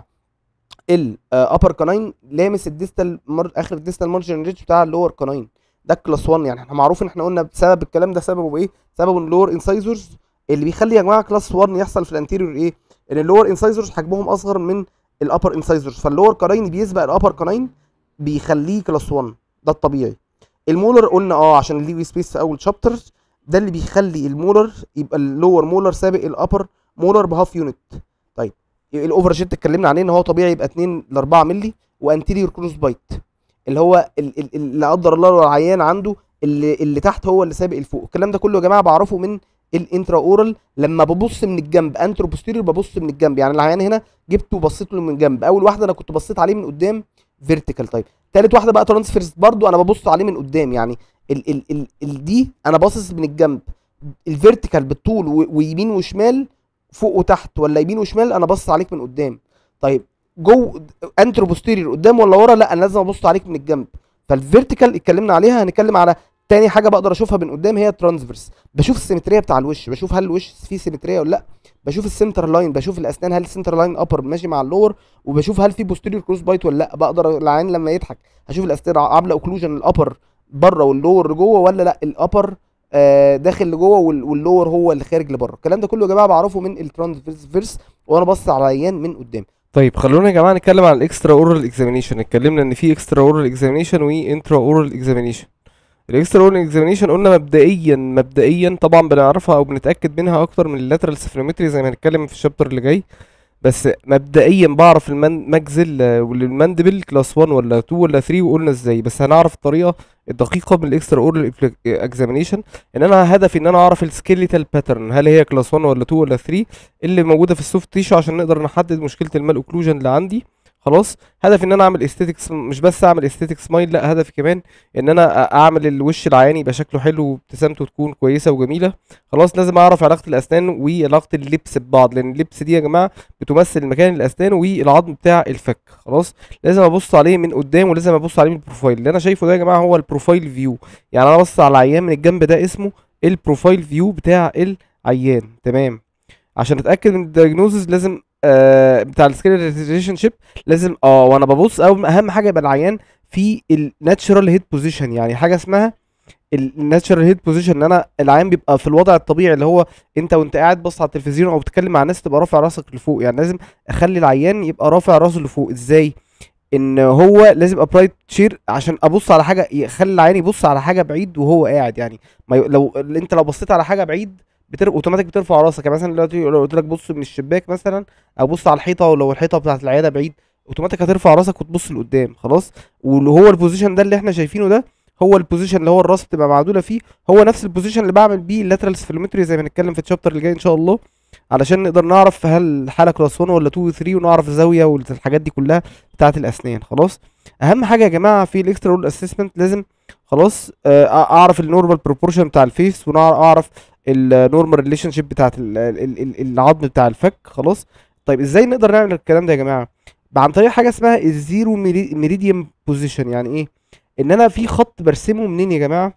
الابر كاناين لامس الديستال مر... اخر الديستال مارجن ريتش بتاع اللور كاناين ده كلاس 1 يعني احنا معروف ان احنا قلنا بسبب الكلام ده سببه ايه سببه اللور انسايزرز اللي بيخلي يا جماعه كلاس 1 يحصل في الانتيريور ايه ان اللور انسايزرز حجمهم اصغر من الابر انسايزرز فاللور كاناين بيسبق الابر كاناين بيخليه كلاس 1 ده الطبيعي المولر قلنا اه عشان الليوي سبيس في اول شابتر ده اللي بيخلي المولر يبقى اللور مولر سابق الابر مولر بهاف يونت طيب الاوفر جيت اتكلمنا عليه ان هو طبيعي يبقى 2 ل 4 مللي وانتيريور كروس بايت اللي هو ال- ال- اللي قدر الله لو العيان عنده اللي, اللي تحت هو اللي سابق الفوق الكلام ده كله يا جماعه بعرفه من الانترا اورال لما ببص من الجنب انترو بوستيريور ببص من الجنب يعني العيان هنا جبته وبصيت له من جنب اول واحده انا كنت بصيت عليه من قدام فيرتيكال طيب تالت واحده بقى ترانسفيرس برضو انا ببص عليه من قدام يعني ال ال ال ال دي انا باصص من الجنب الفيرتيكال بالطول و- ويمين وشمال فوق وتحت ولا يمين وشمال انا باصص عليك من قدام طيب جو انترو بوستيريور قدام ولا ورا لا انا لازم ابص عليك من الجنب فالفيرتيكال اتكلمنا عليها هنتكلم على تاني حاجه بقدر اشوفها من قدام هي الترانسفيرس بشوف السيمتريه بتاع الوش بشوف هل الوش فيه سيمتريه ولا لا بشوف السنتر لاين بشوف الاسنان هل السنتر لاين ابر ماشي مع اللور وبشوف هل في بوستيريور كروس بايت ولا لا بقدر العين لما يضحك هشوف الاسنان عامله اوكلوجن الابر بره واللور لجوه ولا لا الابر آه داخل لجوه وال- واللور هو اللي خارج لبره الكلام ده كله يا جماعه بعرفه من الترانسفيرس وانا باصص على العيان من قدام طيب خلونا يا جماعه نتكلم عن الاكسترا اورال اكزامينيشن اتكلمنا ان في اكسترا اورال اكزامينيشن وانترا اورال اكزامينيشن الاكسترا اورال اكزامينيشن قلنا مبدئيا مبدئيا طبعا بنعرفها او بنتاكد منها اكتر من اللاترال سفلومتري زي ما هنتكلم في الشابتر اللي جاي بس مبدئيا بعرف المجزل والماندبل كلاس 1 ولا 2 ولا 3 وقلنا ازاي بس هنعرف الطريقه الدقيقه من الاكسترا اورال اكزامينيشن ان انا هدفي ان انا اعرف السكيليتال باترن هل هي كلاس 1 ولا 2 ولا 3 اللي موجوده في السوفت تيشو عشان نقدر نحدد مشكله المال اوكلوجن اللي عندي خلاص هدفي ان انا اعمل استيتكس مش بس اعمل استيتك سمايل لا هدفي كمان ان انا أ- اعمل الوش العياني يبقى شكله حلو وابتسامته تكون كويسه وجميله خلاص لازم اعرف علاقه الاسنان وعلاقه اللبس ببعض لان اللبس دي يا جماعه بتمثل مكان الاسنان والعظم بتاع الفك خلاص لازم ابص عليه من قدام ولازم ابص عليه من البروفايل اللي انا شايفه ده يا جماعه هو البروفايل فيو يعني انا بص على العيان من الجنب ده اسمه البروفايل فيو بتاع العيان تمام عشان اتاكد من الدايجنوزز لازم آه بتاع السكيل ريليشن شيب لازم اه وانا ببص أو اهم حاجه يبقى العيان في الناتشرال هيد بوزيشن يعني حاجه اسمها الناتشرال هيد بوزيشن ان انا العيان بيبقى في الوضع الطبيعي اللي هو انت وانت قاعد بص على التلفزيون او بتتكلم مع الناس تبقى رافع راسك لفوق يعني لازم اخلي العيان يبقى رافع راسه لفوق ازاي ان هو لازم ابرايت شير عشان ابص على حاجه يخلي العيان يبص على حاجه بعيد وهو قاعد يعني ما ي... لو انت لو بصيت على حاجه بعيد بتر... اوتوماتيك بترفع راسك يعني مثلا دلوقتي لو قلت لك بص من الشباك مثلا او بص على الحيطه ولو الحيطه بتاعت العياده بعيد اوتوماتيك هترفع راسك وتبص لقدام خلاص واللي هو البوزيشن ده اللي احنا شايفينه ده هو البوزيشن اللي هو الراس بتبقى معدوله فيه هو نفس البوزيشن اللي بعمل بيه اللاترال سفلومتري زي ما هنتكلم في الشابتر اللي جاي ان شاء الله علشان نقدر نعرف هل الحاله كلاس 1 ولا 2 و 3 ونعرف الزاويه والحاجات دي كلها بتاعه الاسنان خلاص اهم حاجه يا جماعه في الاكسترا رول اسسمنت لازم خلاص آه، اعرف النورمال بروبورشن بتاع الفيس واعرف النورمال ريليشن شيب بتاعت ال- ال- ال- العظم بتاع الفك خلاص طيب ازاي نقدر نعمل الكلام ده يا جماعه عن طريق حاجه اسمها الزيرو ميريديم بوزيشن يعني ايه ان انا في خط برسمه منين يا جماعه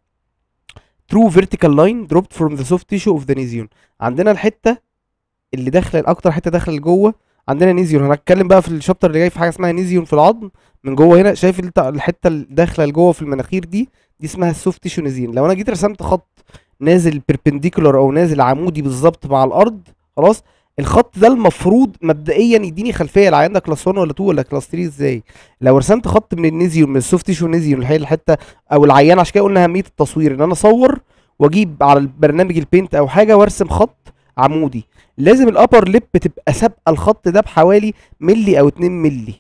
true vertical line dropped from the soft tissue of the nasion عندنا الحته اللي داخله اكتر حته داخله لجوه عندنا نيزيون هنتكلم بقى في الشابتر اللي جاي في حاجه اسمها نيزيون في العظم من جوه هنا شايف الت- الحته اللي داخله لجوه في المناخير دي دي اسمها السوفت تيشو نيزيون لو انا جيت رسمت خط نازل بيربنديكولار او نازل عمودي بالظبط مع الارض خلاص الخط ده المفروض مبدئيا يديني خلفيه العيان ده كلاس 1 ولا 2 ولا كلاس 3 ازاي لو رسمت خط من النيزيون من السوفت تيشو نيزيون اللي هي الحته او العيان عشان كده قلنا اهميه التصوير ان انا اصور واجيب على البرنامج البينت او حاجه وارسم خط عمودي لازم الابر ليب تبقى سابقه الخط ده بحوالي ملي او 2 ملي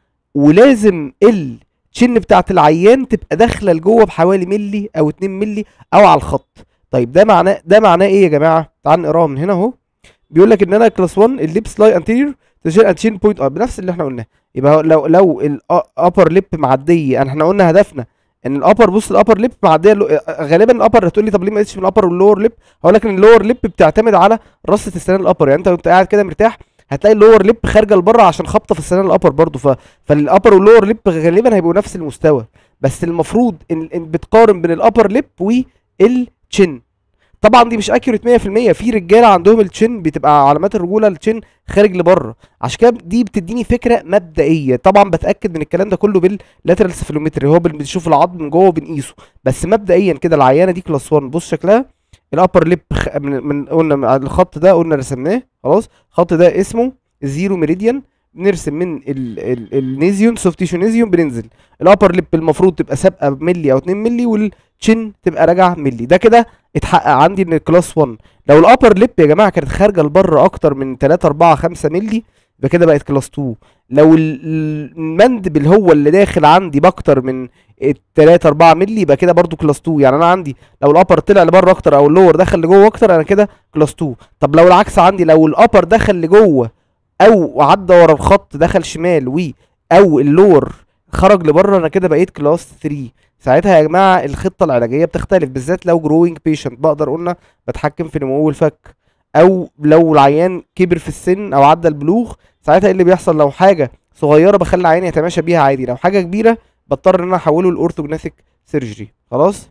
ولازم الشن بتاعت العيان تبقى داخله لجوه بحوالي ملي او 2 ملي او على الخط طيب ده معناه ده معناه ايه يا جماعه تعال نقراها من هنا اهو بيقول لك ان انا كلاس 1 الليبس لاي انتيريور تشيل اتشين بوينت اب بنفس اللي احنا قلناه يبقى لو لو الابر ليب معديه احنا قلنا هدفنا ان الابر بص الابر ليب معديه اللو- غالبا الابر هتقول لي طب ليه ما قلتش من الابر واللور ليب هقول لك ان اللور ليب بتعتمد على رصه السنان الابر يعني انت وانت قاعد كده مرتاح هتلاقي اللور ليب خارجه لبره عشان خابطه في السنان الابر برضو ف... فالابر واللور ليب غالبا هيبقوا نفس المستوى بس المفروض ان, إن بتقارن بين الابر ليب والتشن طبعا دي مش اكيوريت 100% في رجاله عندهم التشن بتبقى علامات الرجوله التشن خارج لبره عشان كده دي بتديني فكره مبدئيه طبعا بتاكد من الكلام ده كله باللاترال سفلومتري هو بن- بنشوف العظم من جوه وبنقيسه بس مبدئيا كده العيانه دي كلاس 1 بص شكلها الابر ليب خ... من, من قلنا مع الخط ده قلنا رسمناه خلاص الخط ده اسمه زيرو ميريديان بنرسم من ال... ال... النيزيون سوفت تيشو نيزيون بننزل الابر ليب المفروض تبقى سابقه بملي او 2 ملي والتشن تبقى راجعه ملي ده كده اتحقق عندي ان الكلاس 1 لو الابر ليب يا جماعه كانت خارجه لبره اكتر من 3 4 5 ملي يبقى كده بقت كلاس 2 لو ال- ال- المندبل هو اللي داخل عندي باكتر من 3 4 ملي يبقى كده برضو كلاس 2 يعني انا عندي لو الابر طلع لبره اكتر او اللور دخل لجوه اكتر انا كده كلاس 2 طب لو العكس عندي لو الابر دخل لجوه او عدى ورا الخط دخل شمال و او اللور خرج لبره انا كده بقيت كلاس 3 ساعتها يا جماعه الخطه العلاجيه بتختلف بالذات لو جروينج بيشنت بقدر قلنا بتحكم في نمو الفك او لو العيان كبر في السن او عدى البلوغ ساعتها ايه اللي بيحصل لو حاجه صغيره بخلي العيان يتماشى بيها عادي لو حاجه كبيره بضطر ان انا احوله لاورثوجناثيك سيرجري خلاص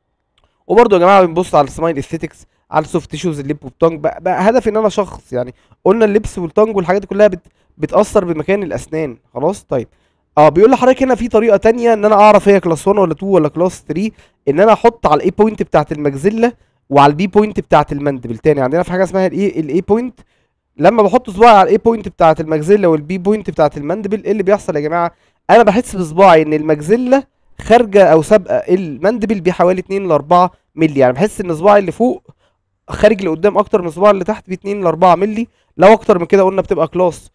وبرضه يا جماعه بنبص على السمايل اثيتكس على السوفت تيشوز الليب والتونج بقى, بقى هدفي ان انا شخص يعني قلنا اللبس والتونج والحاجات دي كلها بت بتاثر بمكان الاسنان خلاص طيب اه بيقول لحضرتك هنا في طريقه تانية ان انا اعرف هي كلاس 1 ولا 2 ولا كلاس 3 ان انا احط على الاي بوينت بتاعت المجزله وعلى البي بوينت بتاعت المندبل تاني عندنا في حاجه اسمها الاي الاي بوينت لما بحط صباعي على الاي بوينت بتاعت المجزله والبي بوينت بتاعت المندبل ايه اللي بيحصل يا جماعه انا بحس بصباعي ان المجزله خارجه او سابقه المندبل بحوالي 2 ل 4 مللي يعني بحس ان صباعي اللي فوق خارج لقدام اكتر من صباعي اللي تحت ب 2 ل 4 مللي لو اكتر من كده قلنا بتبقى كلاس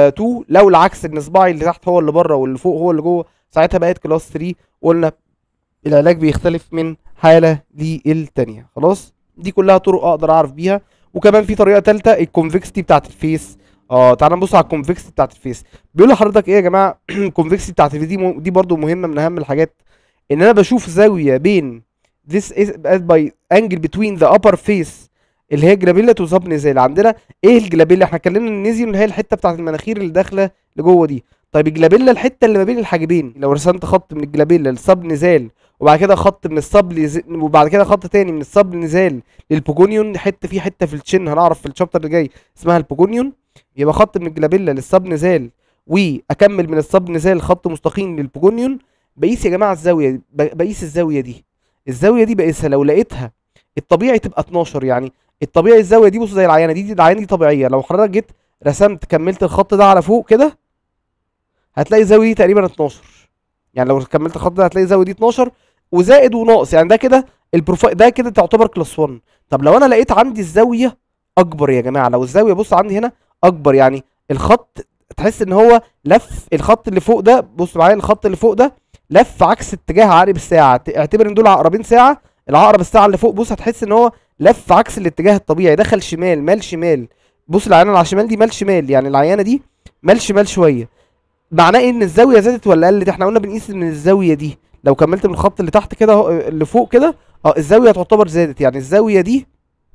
2 لو العكس ان صباعي اللي تحت هو اللي بره واللي فوق هو اللي جوه ساعتها بقت كلاس 3 قلنا العلاج بيختلف من حاله للتانيه خلاص دي كلها طرق اقدر اعرف بيها وكمان في طريقه ثالثه الكونفكستي بتاعت الفيس اه تعال نبص على الكونفكستي بتاعت الفيس بيقول لحضرتك ايه يا جماعه الكونفكستي بتاعت الفيس دي م- دي برضو مهمه من اهم الحاجات ان انا بشوف زاويه بين this is by angle between the upper face اللي هي جلابيلا تو سب نزال عندنا ايه الجلابيلا احنا اتكلمنا ان النيزيوم اللي هي الحته بتاعت المناخير اللي داخله لجوه دي طيب الجلابيلا الحته اللي ما بين الحاجبين لو رسمت خط من الجلابيلا للسب نزال وبعد كده خط من السب لز... وبعد كده خط تاني من السب نزال للبوجونيون حته في حته في الشن هنعرف في الشابتر اللي جاي اسمها البوجونيون يبقى خط من الجلابيلا للسب نزال واكمل من السب نزال خط مستقيم للبوجونيون بقيس يا جماعه الزاويه دي ب- بقيس الزاويه دي الزاويه دي بقيسها لو لقيتها الطبيعي تبقى 12 يعني الطبيعي الزاويه دي بص زي العينه دي دي العينه دي طبيعيه لو حضرتك جيت رسمت كملت الخط ده على فوق كده هتلاقي الزاويه دي تقريبا 12 يعني لو كملت الخط ده هتلاقي الزاويه دي 12 وزائد وناقص يعني ده كده البروفايل ده كده تعتبر كلاس 1 طب لو انا لقيت عندي الزاويه اكبر يا جماعه لو الزاويه بص عندي هنا اكبر يعني الخط تحس ان هو لف الخط اللي فوق ده بص معايا الخط اللي فوق ده لف عكس اتجاه عقرب الساعه ت- اعتبر ان دول عقربين ساعه العقرب الساعه اللي فوق بص هتحس ان هو لف عكس الاتجاه الطبيعي دخل شمال مال شمال بص العينه اللي على الشمال دي مال شمال يعني العينه دي مال شمال شويه معناه إيه ان الزاويه زادت ولا قلت احنا قلنا بنقيس من الزاويه دي لو كملت من الخط اللي تحت كده اهو، اللي فوق كده اه الزاويه تعتبر زادت يعني الزاويه دي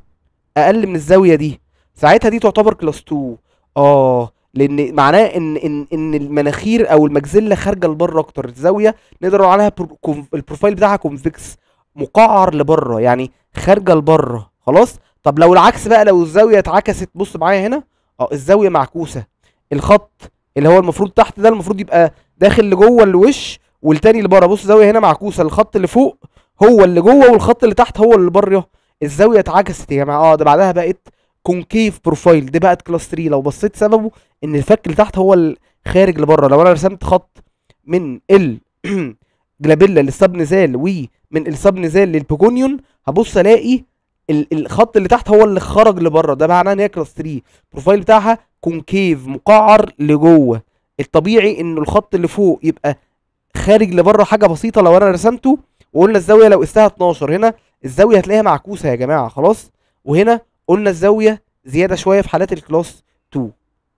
اقل من الزاويه دي ساعتها دي تعتبر كلاس 2 اه لان معناه ان ان ان المناخير او المجزله خارجه لبره اكتر الزاويه نقدر نقول عليها برو- كونف- البروفايل بتاعها كونفكس مقعر لبره يعني خارجه لبره خلاص طب لو العكس بقى لو الزاويه اتعكست بص معايا هنا اه الزاويه معكوسه الخط اللي هو المفروض تحت ده المفروض يبقى داخل لجوه الوش والتاني اللي بره بص الزاويه هنا معكوسه الخط اللي فوق هو اللي جوه والخط اللي تحت هو اللي بره الزاويه اتعكست يا جماعه اه ده بعدها بقت كونكيف بروفايل دي بقت كلاس 3 لو بصيت سببه ان الفك اللي تحت هو الخارج لبره لو انا رسمت خط من ال جلابيلا للسب نزال ومن السب نزال للبيجونيون هبص الاقي ال- الخط اللي تحت هو اللي خرج لبره ده معناه ان هي كلاس 3 البروفايل بتاعها كونكيف مقعر لجوه الطبيعي ان الخط اللي فوق يبقى خارج لبره حاجه بسيطه لو انا رسمته وقلنا الزاويه لو قستها 12 هنا الزاويه هتلاقيها معكوسه يا جماعه خلاص وهنا قلنا الزاويه زياده شويه في حالات الكلاس 2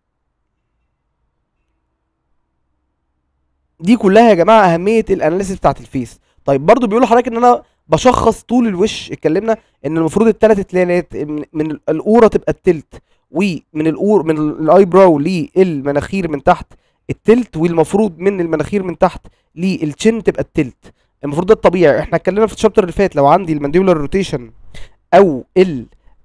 دي كلها يا جماعه اهميه الاناليسيس بتاعت الفيس طيب برضو بيقولوا لحضرتك ان انا بشخص طول الوش اتكلمنا ان المفروض الثلاث اتلانات من من القوره تبقى التلت ومن القور من الاي براو للمناخير من تحت التلت والمفروض من المناخير من تحت للتشن تبقى التلت المفروض ده الطبيعي احنا اتكلمنا في الشابتر اللي فات لو عندي المانديبولار روتيشن او ال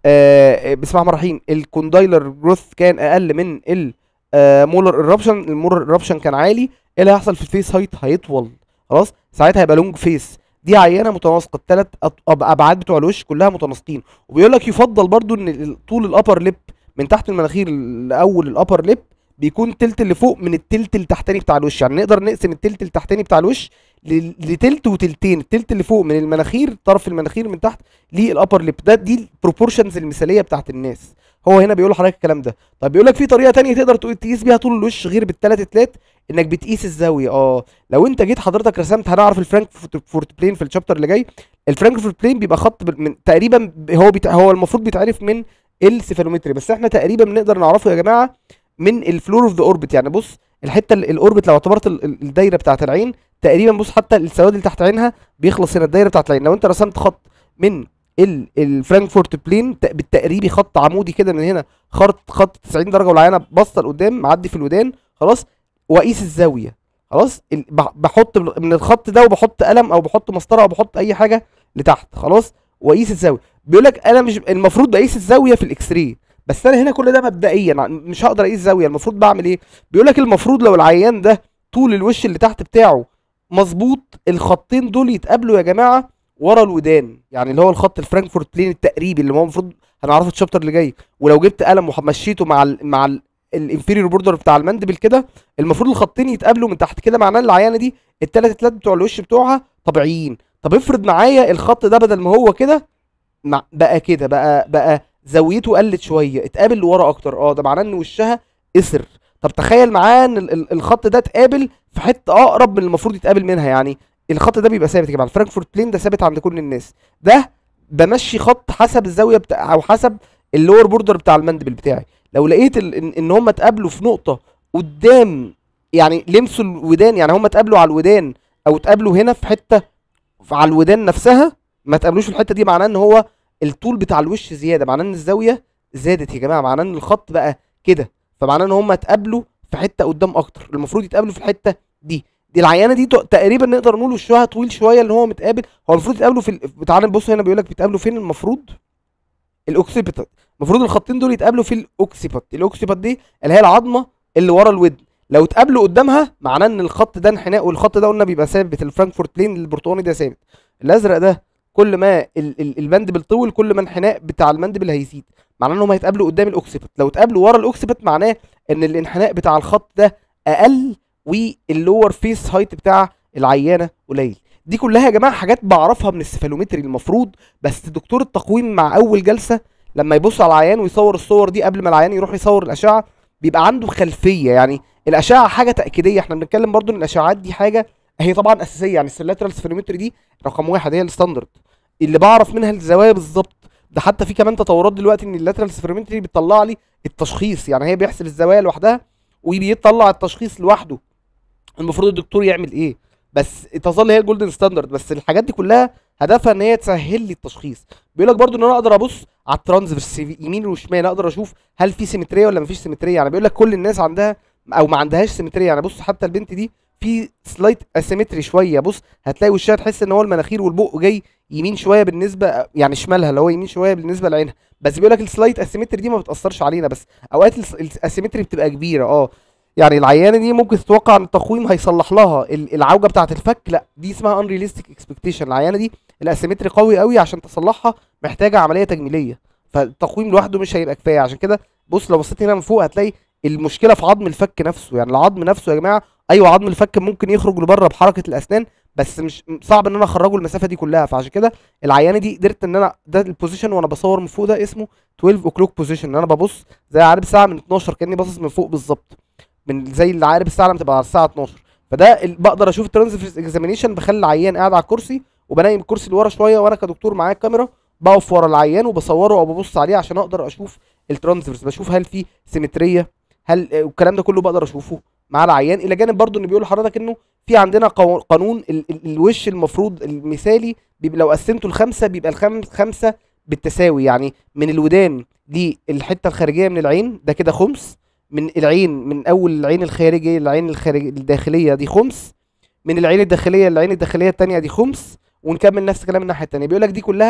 آه بسم الله الرحمن الرحيم الكوندايلر جروث كان اقل من ال آه مولر ايربشن المولر ايربشن كان عالي ايه اللي هيحصل في الفيس هايت هيطول خلاص ساعتها هيبقى لونج فيس دي عينه متناسقه الثلاث ابعاد بتوع الوش كلها متناسقين وبيقول لك يفضل برضو ان ال- طول الابر ليب من تحت المناخير لاول الابر ليب بيكون تلت اللي فوق من التلت التحتاني بتاع الوش يعني نقدر نقسم التلت التحتاني بتاع الوش ل- لتلت وتلتين التلت اللي فوق من المناخير طرف المناخير من تحت للابر ليب ده دي البروبورشنز المثاليه بتاعت الناس هو هنا بيقول لحضرتك الكلام ده طب بيقول لك في طريقه تانية تقدر تقول- تقيس بيها طول الوش غير بالتلات اتلات انك بتقيس الزاويه اه لو انت جيت حضرتك رسمت هنعرف الفرانكفورت بلين في الشابتر اللي جاي الفرانكفورت بلين بيبقى خط بال- من تقريبا ب- هو بيت... هو المفروض بيتعرف من السيفالومتري بس احنا تقريبا بنقدر نعرفه يا جماعه من الفلور اوف ذا اوربت يعني بص الحته ال- الاوربت لو اعتبرت ال- ال- الدايره بتاعت العين تقريبا بص حتى السواد اللي تحت عينها بيخلص هنا الدايره بتاعت العين لو انت رسمت خط من ال الفرانكفورت بلين ت- بالتقريبي خط عمودي كده من هنا خط خط 90 درجه والعينه باصه لقدام معدي في الودان خلاص واقيس الزاويه خلاص ال- بح- بحط من من الخط ده وبحط قلم او بحط مسطره او بحط اي حاجه لتحت خلاص واقيس الزاويه بيقول لك انا مش المفروض بقيس الزاويه في الاكس راي بس انا هنا كل ده مبدئيا ع- مش هقدر اقيس زاويه المفروض بعمل ايه بيقول لك المفروض لو العيان ده طول الوش اللي تحت بتاعه مظبوط الخطين دول يتقابلوا يا جماعه ورا الودان يعني اللي هو الخط الفرانكفورت بلين التقريبي اللي هو المفروض هنعرفه في الشابتر اللي جاي ولو جبت قلم ومشيته مع ال مع الانفيريور بوردر بتاع المندبل كده المفروض الخطين يتقابلوا من تحت كده معناه ان العيانه دي التلات اتلات بتوع الوش بتوعها طبيعيين طب افرض معايا الخط ده بدل ما هو كده مع بقى كده بقى بقى زاويته قلت شويه اتقابل لورا اكتر اه ده معناه ان وشها قصر طب تخيل معاه ان ال- ال- الخط ده اتقابل في حته اقرب من المفروض يتقابل منها يعني الخط ده بيبقى ثابت يا جماعه الفرانكفورت بلين ده ثابت عند كل الناس ده بمشي خط حسب الزاويه بتاع او حسب اللور بوردر بتاع المندبل بتاعي لو لقيت ال- ان, إن هم اتقابلوا في نقطه قدام يعني لمسوا الودان يعني هم اتقابلوا على الودان او اتقابلوا هنا في حته في- على الودان نفسها ما تقابلوش في الحته دي معناه ان هو الطول بتاع الوش زياده معناه ان الزاويه زادت يا جماعه معناه ان الخط بقى كده فمعناه ان هم اتقابلوا في حته قدام اكتر المفروض يتقابلوا في الحته دي دي العيانه دي تق- تقريبا نقدر نقول وشها طويل شويه اللي هو متقابل هو المفروض يتقابلوا في ال... تعالى نبص هنا بيقول لك بيتقابلوا فين المفروض الاوكسيبيتال المفروض الخطين دول يتقابلوا في الاوكسيبات الاوكسيبات دي اللي هي العظمه اللي ورا الودن لو اتقابلوا قدامها معناه ان الخط ده انحناء والخط ده قلنا بيبقى ثابت الفرانكفورت لين البرتقاني ده ثابت الازرق ده كل ما ال- ال- المندبل طول كل ما الانحناء بتاع المندبل هيزيد معناه ان هم هيتقابلوا قدام الاوكسيبت لو اتقابلوا ورا الاوكسيبت معناه ان الانحناء بتاع الخط ده اقل واللور فيس هايت بتاع العيانه قليل دي كلها يا جماعه حاجات بعرفها من السفالومتري المفروض بس دكتور التقويم مع اول جلسه لما يبص على العيان ويصور الصور دي قبل ما العيان يروح يصور الاشعه بيبقى عنده خلفيه يعني الاشعه حاجه تاكيديه احنا بنتكلم برضو ان الاشعاعات دي حاجه هي طبعا اساسيه يعني السلاترال سفالومتري دي رقم واحد هي الستاندرد اللي بعرف منها الزوايا بالظبط ده حتى في كمان تطورات دلوقتي ان اللاترال سفالومتري بتطلع لي التشخيص يعني هي بيحسب الزوايا لوحدها وبيطلع التشخيص لوحده المفروض الدكتور يعمل ايه بس تظل هي الجولدن ستاندرد بس الحاجات دي كلها هدفها ان هي تسهل لي التشخيص بيقول لك برضو ان انا اقدر ابص على الترانسفيرس يمين وشمال اقدر اشوف هل في سيمتريه ولا مفيش سيمتريه يعني بيقول لك كل الناس عندها او ما عندهاش سيمتريه يعني بص حتى البنت دي في سلايت اسيمتري شويه بص هتلاقي وشها تحس ان هو المناخير والبق جاي يمين شويه بالنسبه يعني شمالها اللي هو يمين شويه بالنسبه لعينها بس بيقول لك السلايت اسيمتري دي ما بتاثرش علينا بس اوقات الس- الاسيمتري بتبقى كبيره اه يعني العيانه دي ممكن تتوقع ان التقويم هيصلح لها ال- العوجه بتاعه الفك لا دي اسمها unrealistic expectation العيانه دي الاسيمتري قوي قوي عشان تصلحها محتاجه عمليه تجميليه فالتقويم لوحده مش هيبقى كفايه عشان كده بص لو بصيت هنا من فوق هتلاقي المشكله في عظم الفك نفسه يعني العظم نفسه يا جماعه ايوه عظم الفك ممكن يخرج لبره بحركه الاسنان بس مش صعب ان انا اخرجه المسافه دي كلها فعشان كده العيانه دي قدرت ان انا ده البوزيشن وانا بصور من فوق ده اسمه 12 اوكلوك بوزيشن ان انا ببص زي عقارب الساعه من 12 كاني باصص من فوق بالظبط من زي اللي عقارب الساعه لما تبقى على الساعه 12 فده ال- بقدر اشوف الترانسفيرس اكزامينيشن بخلي العيان قاعد على الكرسي وبنايم الكرسي لورا شويه وانا كدكتور معايا الكاميرا بقف ورا العيان وبصوره او ببص عليه عشان اقدر اشوف الترانسفيرس بشوف هل في سيمتريه هل آه، والكلام ده كله بقدر اشوفه مع العيان الى جانب برضو ان بيقول لحضرتك انه في عندنا قو- قانون ال ال الوش المفروض المثالي بيبقى لو قسمته لخمسه بيبقى الخم خمسه بالتساوي يعني من الودان للحته الخارجيه من العين ده كده خمس من العين من اول العين الخارجيه للعين الخارج الداخليه دي خمس من العين الداخليه للعين الداخليه التانية دي خمس ونكمل نفس الكلام الناحيه التانية بيقول لك دي كلها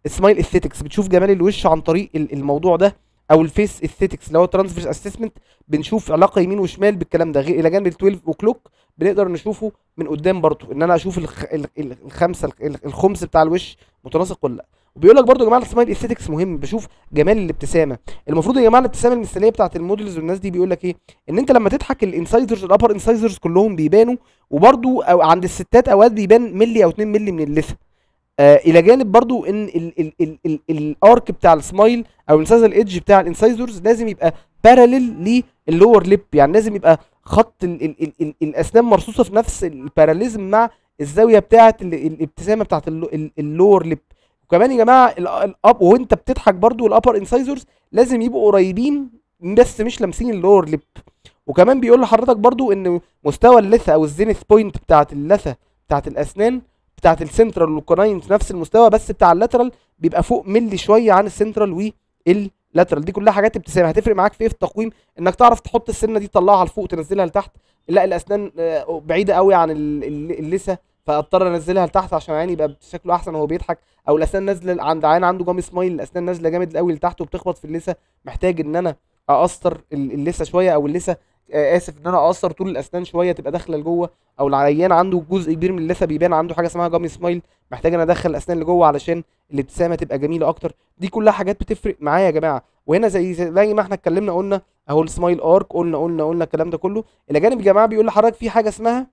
السمايل اثيتكس بتشوف جمال الوش عن طريق ال- الموضوع ده او الفيس اثيتكس اللي هو ترانسفيرس اسسمنت بنشوف علاقه يمين وشمال بالكلام ده غير الى جانب ال 12 اوكلوك بنقدر نشوفه من قدام برضو ان انا اشوف الخ... ال- ال- الخمسه ال- الخمس بتاع الوش متناسق ولا لا وبيقول لك برضو يا جماعه السمايل اثيتكس مهم بشوف جمال الابتسامه المفروض يا جماعه الابتسامه المثاليه بتاعت المودلز والناس دي بيقول لك ايه ان انت لما تضحك الانسايزرز الابر انسايزرز كلهم بيبانوا وبرضو او عند الستات اوقات بيبان ملي او 2 ملي من اللثه آه الى جانب برضو ان ال ال ال ال الارك بتاع السمايل او الانسايزر ايدج بتاع الانسايزرز لازم يبقى باراليل للور ليب يعني لازم يبقى خط ال ال ال ال الاسنان مرصوصه في نفس الباراليزم مع الزاويه بتاعه ال- الابتسامه بتاعه اللور ليب وكمان يا جماعه ال- الاب وانت بتضحك برضو الابر انسايزرز لازم يبقوا قريبين بس مش لامسين اللور ليب وكمان بيقول لحضرتك برضو ان مستوى اللثه او الزينث بوينت بتاعه اللثه بتاعه الاسنان بتاعه السنترال والكوناين في نفس المستوى بس بتاع اللاترال بيبقى فوق ملي شويه عن السنترال واللاترال دي كلها حاجات ابتسامه هتفرق معاك في ايه في التقويم انك تعرف تحط السنه دي تطلعها لفوق تنزلها لتحت لا الاسنان آه، بعيده قوي عن ال- ال- اللثه فاضطر انزلها لتحت عشان عيني يبقى شكله احسن وهو بيضحك او الاسنان نازله عند عين عنده جامي سمايل الاسنان نازله جامد قوي لتحت وبتخبط في اللثه محتاج ان انا اقصر ال- اللثه شويه او اللثه آه، اسف ان انا اقصر طول الاسنان شويه تبقى داخله لجوه او العيان عنده جزء كبير من اللثه بيبان عنده حاجه اسمها جامي سمايل محتاج ان ادخل الاسنان لجوه علشان الابتسامه تبقى جميله اكتر دي كلها حاجات بتفرق معايا يا جماعه وهنا زي زي ما احنا اتكلمنا قلنا اهو السمايل ارك قلنا قلنا قلنا الكلام ده كله الى جانب يا جماعه بيقول لحضرتك في حاجه اسمها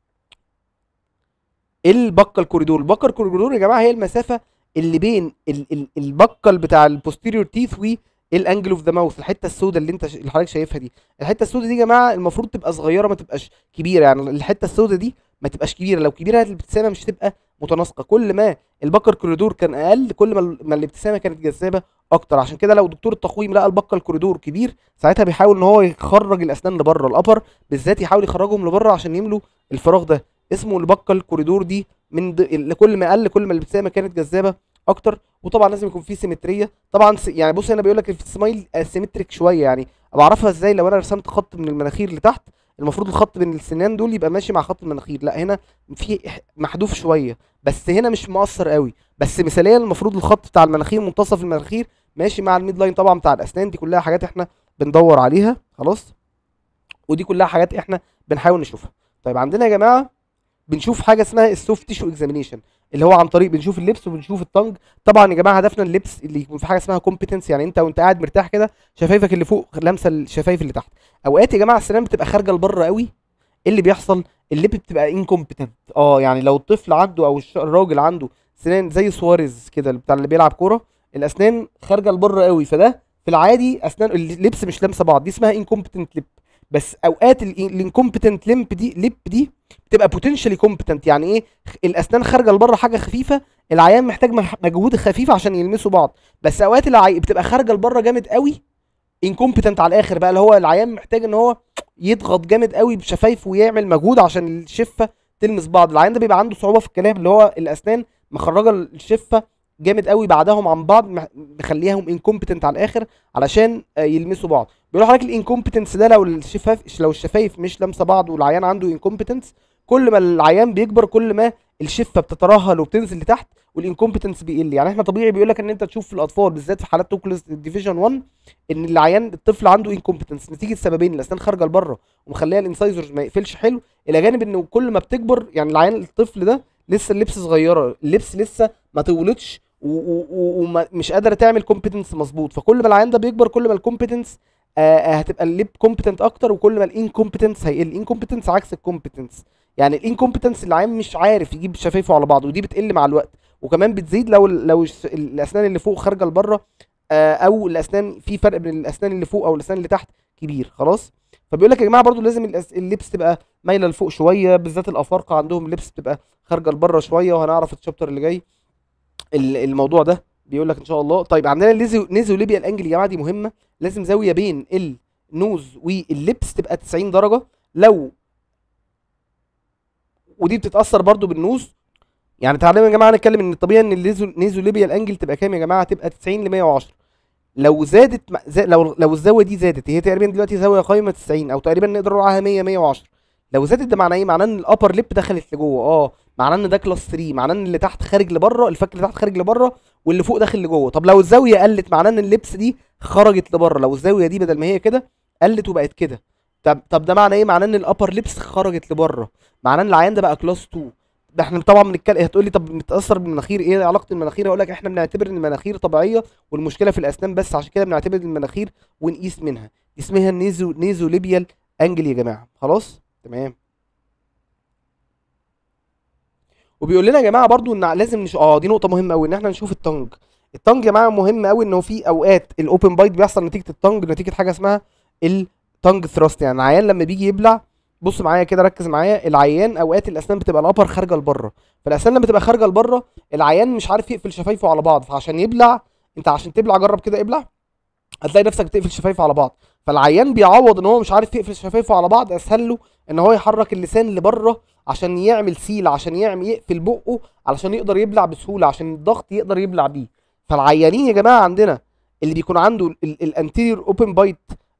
البكه الكوريدور البكه الكوريدور يا جماعه هي المسافه اللي بين ال ال البكل بتاع البوستيريور تيث والانجل اوف ذا ماوث الحته السوداء اللي انت ش- اللي حضرتك شايفها دي الحته السوداء دي يا جماعه المفروض تبقى صغيره ما تبقاش كبيره يعني الحته السوداء دي ما تبقاش كبيره لو كبيره الابتسامه مش هتبقى متناسقه كل ما البكر كوريدور كان اقل كل ما ال- ما الابتسامه كانت جذابه اكتر عشان كده لو دكتور التقويم لقى البكر الكوريدور كبير ساعتها بيحاول ان هو يخرج الاسنان لبره الابر بالذات يحاول يخرجهم لبره عشان يملوا الفراغ ده اسمه البكه الكوريدور دي من ض... ال- كل ما قل كل ما الابتسامه كانت جذابه اكتر وطبعا لازم يكون في سيمتريه طبعا س... يعني بص هنا بيقول لك في السمايل سيمتريك شويه يعني بعرفها ازاي لو انا رسمت خط من المناخير لتحت المفروض الخط بين السنان دول يبقى ماشي مع خط المناخير لا هنا في إح- محذوف شويه بس هنا مش مؤثر قوي بس مثاليا المفروض الخط بتاع المناخير منتصف المناخير ماشي مع الميد لاين طبعا بتاع الاسنان دي كلها حاجات احنا بندور عليها خلاص ودي كلها حاجات احنا بنحاول نشوفها طيب عندنا يا جماعه بنشوف حاجه اسمها السوفت تيشو اكزامينيشن اللي هو عن طريق بنشوف اللبس وبنشوف الطنج طبعا يا جماعه هدفنا اللبس اللي يكون في حاجه اسمها كومبتنس يعني انت وانت قاعد مرتاح كده شفايفك اللي فوق لامسه الشفايف اللي تحت اوقات يا جماعه السنان بتبقى خارجه لبره قوي ايه اللي بيحصل اللب بتبقى انكومبتنت اه يعني لو الطفل عنده او الش- الراجل عنده سنان زي سواريز كده بتاع اللي بيلعب كوره الاسنان خارجه لبره قوي فده في العادي اسنان اللبس مش لامسه بعض دي اسمها انكومبتنت لب بس اوقات الانكومبتنت لمب دي لب دي بتبقى بوتنشالي كومبتنت يعني ايه خ- الاسنان خارجه لبره حاجه خفيفه العيان محتاج مح- مجهود خفيف عشان يلمسوا بعض بس اوقات العي... بتبقى خارجه لبره جامد قوي انكومبتنت على الاخر بقى اللي هو العيان محتاج ان هو يضغط جامد قوي بشفايفه ويعمل مجهود عشان الشفه تلمس بعض العيان ده بيبقى عنده صعوبه في الكلام اللي هو الاسنان مخرجه الشفه جامد قوي بعدهم عن بعض مح- مخليهم انكومبتنت على الاخر علشان آه، يلمسوا بعض بيقول لحضرتك الانكومبتنس ده لو الشفاف لو الشفايف مش لامسه بعض والعيان عنده انكومبتنس كل ما العيان بيكبر كل ما الشفه بتترهل وبتنزل لتحت والانكومبتنس بيقل يعني احنا طبيعي بيقول لك ان انت تشوف في الاطفال بالذات في حالات توكلس ديفيجن 1 ان العيان الطفل عنده انكومبتنس نتيجه سببين الاسنان خارجه لبره ومخليها الانسايزرز ما يقفلش حلو الى جانب انه كل ما بتكبر يعني العيان الطفل ده لسه اللبس صغيره اللبس لسه ما طولتش ومش قادره تعمل كومبتنس مظبوط فكل ما العيان ده بيكبر كل ما الكومبتنس آه آه، هتبقى الليب كومبتنت اكتر وكل ما الانكومبتنس هيقل الانكومبتنس عكس الكومبتنس يعني الانكومبتنس العيان مش عارف يجيب شفايفه على بعض ودي بتقل مع الوقت وكمان بتزيد لو لو الس- الاسنان اللي فوق خارجه لبره آه، او الاسنان في فرق بين الاسنان اللي فوق او الاسنان اللي تحت كبير خلاص فبيقول لك يا جماعه برضو لازم الأس- اللبس تبقى مايله لفوق شويه بالذات الافارقه عندهم اللبس بتبقى خارجه لبره شويه وهنعرف في الشابتر اللي جاي ال- الموضوع ده بيقول لك ان شاء الله طيب عندنا الليزو نيزو ليبيا الانجل يا جماعه دي مهمه لازم زاويه بين النوز واللبس تبقى 90 درجه لو ودي بتتاثر برضو بالنوز يعني تعالوا يا جماعه نتكلم ان الطبيعي ان الليزو نيزو ليبيا الانجل تبقى كام يا جماعه تبقى 90 ل 110 لو زادت م- زا- لو لو الزاويه دي زادت هي تقريبا دلوقتي زاويه قايمه 90 او تقريبا نقدر نقول عليها 100 110 لو زادت ده معناه ايه معناه ان الابر ليب دخلت لجوه اه معناه ان ده كلاس 3 معناه ان اللي تحت خارج لبره الفك اللي تحت خارج لبره واللي فوق داخل لجوه طب لو الزاويه قلت معناه ان اللبس دي خرجت لبره لو الزاويه دي بدل ما هي كده قلت وبقت كده طب طب ده معناه ايه معناه ان الابر لبس خرجت لبره معناه ان العيان ده بقى كلاس 2 ده احنا طبعا بنتكلم هتقول لي طب متاثر بالمناخير ايه علاقه المناخير اقول لك احنا بنعتبر ان المناخير طبيعيه والمشكله في الاسنان بس عشان كده بنعتبر المناخير ونقيس منها دي اسمها النيزو نيزو ليبيال انجل يا جماعه خلاص تمام وبيقول لنا يا جماعه برضو ان لازم نش... اه دي نقطه مهمه قوي ان احنا نشوف التنج التنج يا جماعه مهم قوي انه في اوقات الاوبن بايت بيحصل نتيجه التنج نتيجه حاجه اسمها التنج ثراست يعني العيان لما بيجي يبلع بص معايا كده ركز معايا العيان اوقات الاسنان بتبقى الابر خارجه لبره فالاسنان لما تبقى خارجه لبره العيان مش عارف يقفل شفايفه على بعض فعشان يبلع انت عشان تبلع جرب كده ابلع هتلاقي نفسك بتقفل شفايفه على بعض فالعيان بيعوض ان هو مش عارف يقفل شفايفه على بعض اسهل له ان هو يحرك اللسان لبره عشان يعمل سيل عشان يعمل يقفل بقه علشان يقدر يبلع بسهوله عشان الضغط يقدر يبلع بيه فالعيانين يا جماعه عندنا اللي بيكون عنده الانتيريور اوبن بايت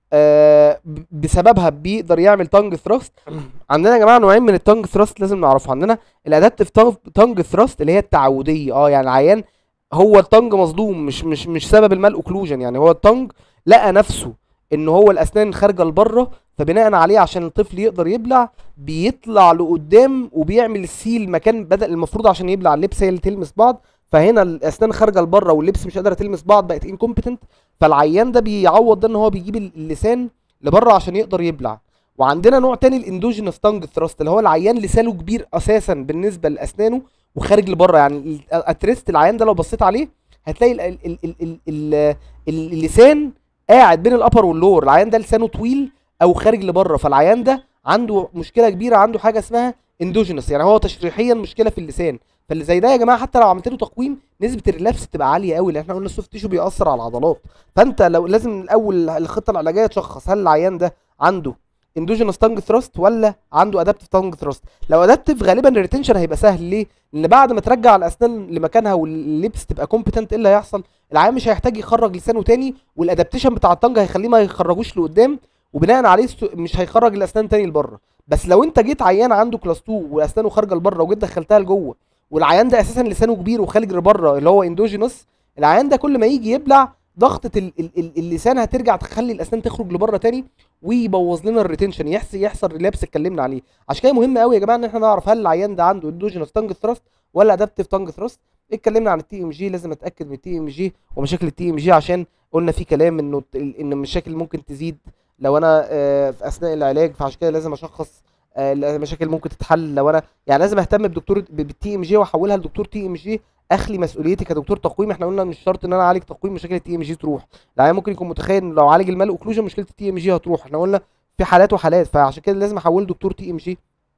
بسببها بيقدر يعمل تانج ثراست عندنا يا جماعه نوعين من التانج ثراست لازم نعرفها عندنا الادابتيف تانج ثراست اللي هي التعوديه اه يعني العيان هو التانج مصدوم مش مش مش سبب المال اوكلوجن يعني هو التانج لقى نفسه ان هو الاسنان خارجه لبره فبناء عليه عشان الطفل يقدر يبلع بيطلع لقدام وبيعمل سيل مكان بدل المفروض عشان يبلع اللبس هي اللي تلمس بعض فهنا الاسنان خارجه لبره واللبس مش قادره تلمس بعض بقت انكومبتنت فالعيان ده بيعوض ده ان هو بيجيب اللسان لبره عشان يقدر يبلع وعندنا نوع تاني الاندوجينوس تانج ثراست اللي هو العيان لسانه كبير اساسا بالنسبه لاسنانه وخارج لبره يعني اتريست العيان ده لو بصيت عليه هتلاقي ال ال ال ال ال ال اللسان قاعد بين الابر واللور العيان ده لسانه طويل او خارج لبره فالعيان ده عنده مشكله كبيره عنده حاجه اسمها اندوجينوس يعني هو تشريحيا مشكله في اللسان فاللي زي ده يا جماعه حتى لو عملت له تقويم نسبه الريلابس بتبقى عاليه قوي لان احنا قلنا السوفت تيشو بيأثر على العضلات فانت لو لازم الاول الخطه العلاجيه تشخص هل العيان ده عنده اندوجينوس تانج ثراست ولا عنده ادابتيف تانج ثراست لو ادابتيف غالبا الريتنشن هيبقى سهل ليه لان بعد ما ترجع الاسنان لمكانها واللبس تبقى كومبتنت ايه اللي هيحصل العيان مش هيحتاج يخرج لسانه تاني والادابتيشن بتاع التانج هيخليه ما يخرجوش لقدام وبناء عليه مش هيخرج الاسنان تاني لبره بس لو انت جيت عيان عنده كلاس 2 واسنانه خارجه لبره وجيت دخلتها لجوه والعيان ده اساسا لسانه كبير وخارج لبره اللي هو اندوجينوس العيان ده كل ما يجي يبلع ضغطه ال ال ال اللسان هترجع تخلي الاسنان تخرج لبره تاني ويبوظ لنا الريتنشن يحصل يحصل ريلابس اتكلمنا عليه عشان كده مهم قوي يا جماعه ان احنا نعرف هل العيان ده عنده اندوجينوس تانج ثراست ولا ادابتيف تانج ثراست اتكلمنا عن التي ام جي لازم اتاكد من التي ام جي ومشاكل التي ام جي عشان قلنا في كلام انه ان المشاكل ممكن تزيد لو انا في اثناء العلاج فعشان كده لازم اشخص المشاكل ممكن تتحل لو انا يعني لازم اهتم بدكتور بالتي ام جي واحولها لدكتور تي ام جي اخلي مسؤوليتي كدكتور تقويم احنا قلنا مش شرط ان انا اعالج تقويم مشاكل التي ام جي تروح العيان ممكن يكون متخيل ان لو عالج المال اوكلوجن مشكله التي ام جي هتروح احنا قلنا في حالات وحالات فعشان كده لازم احوله دكتور تي ام جي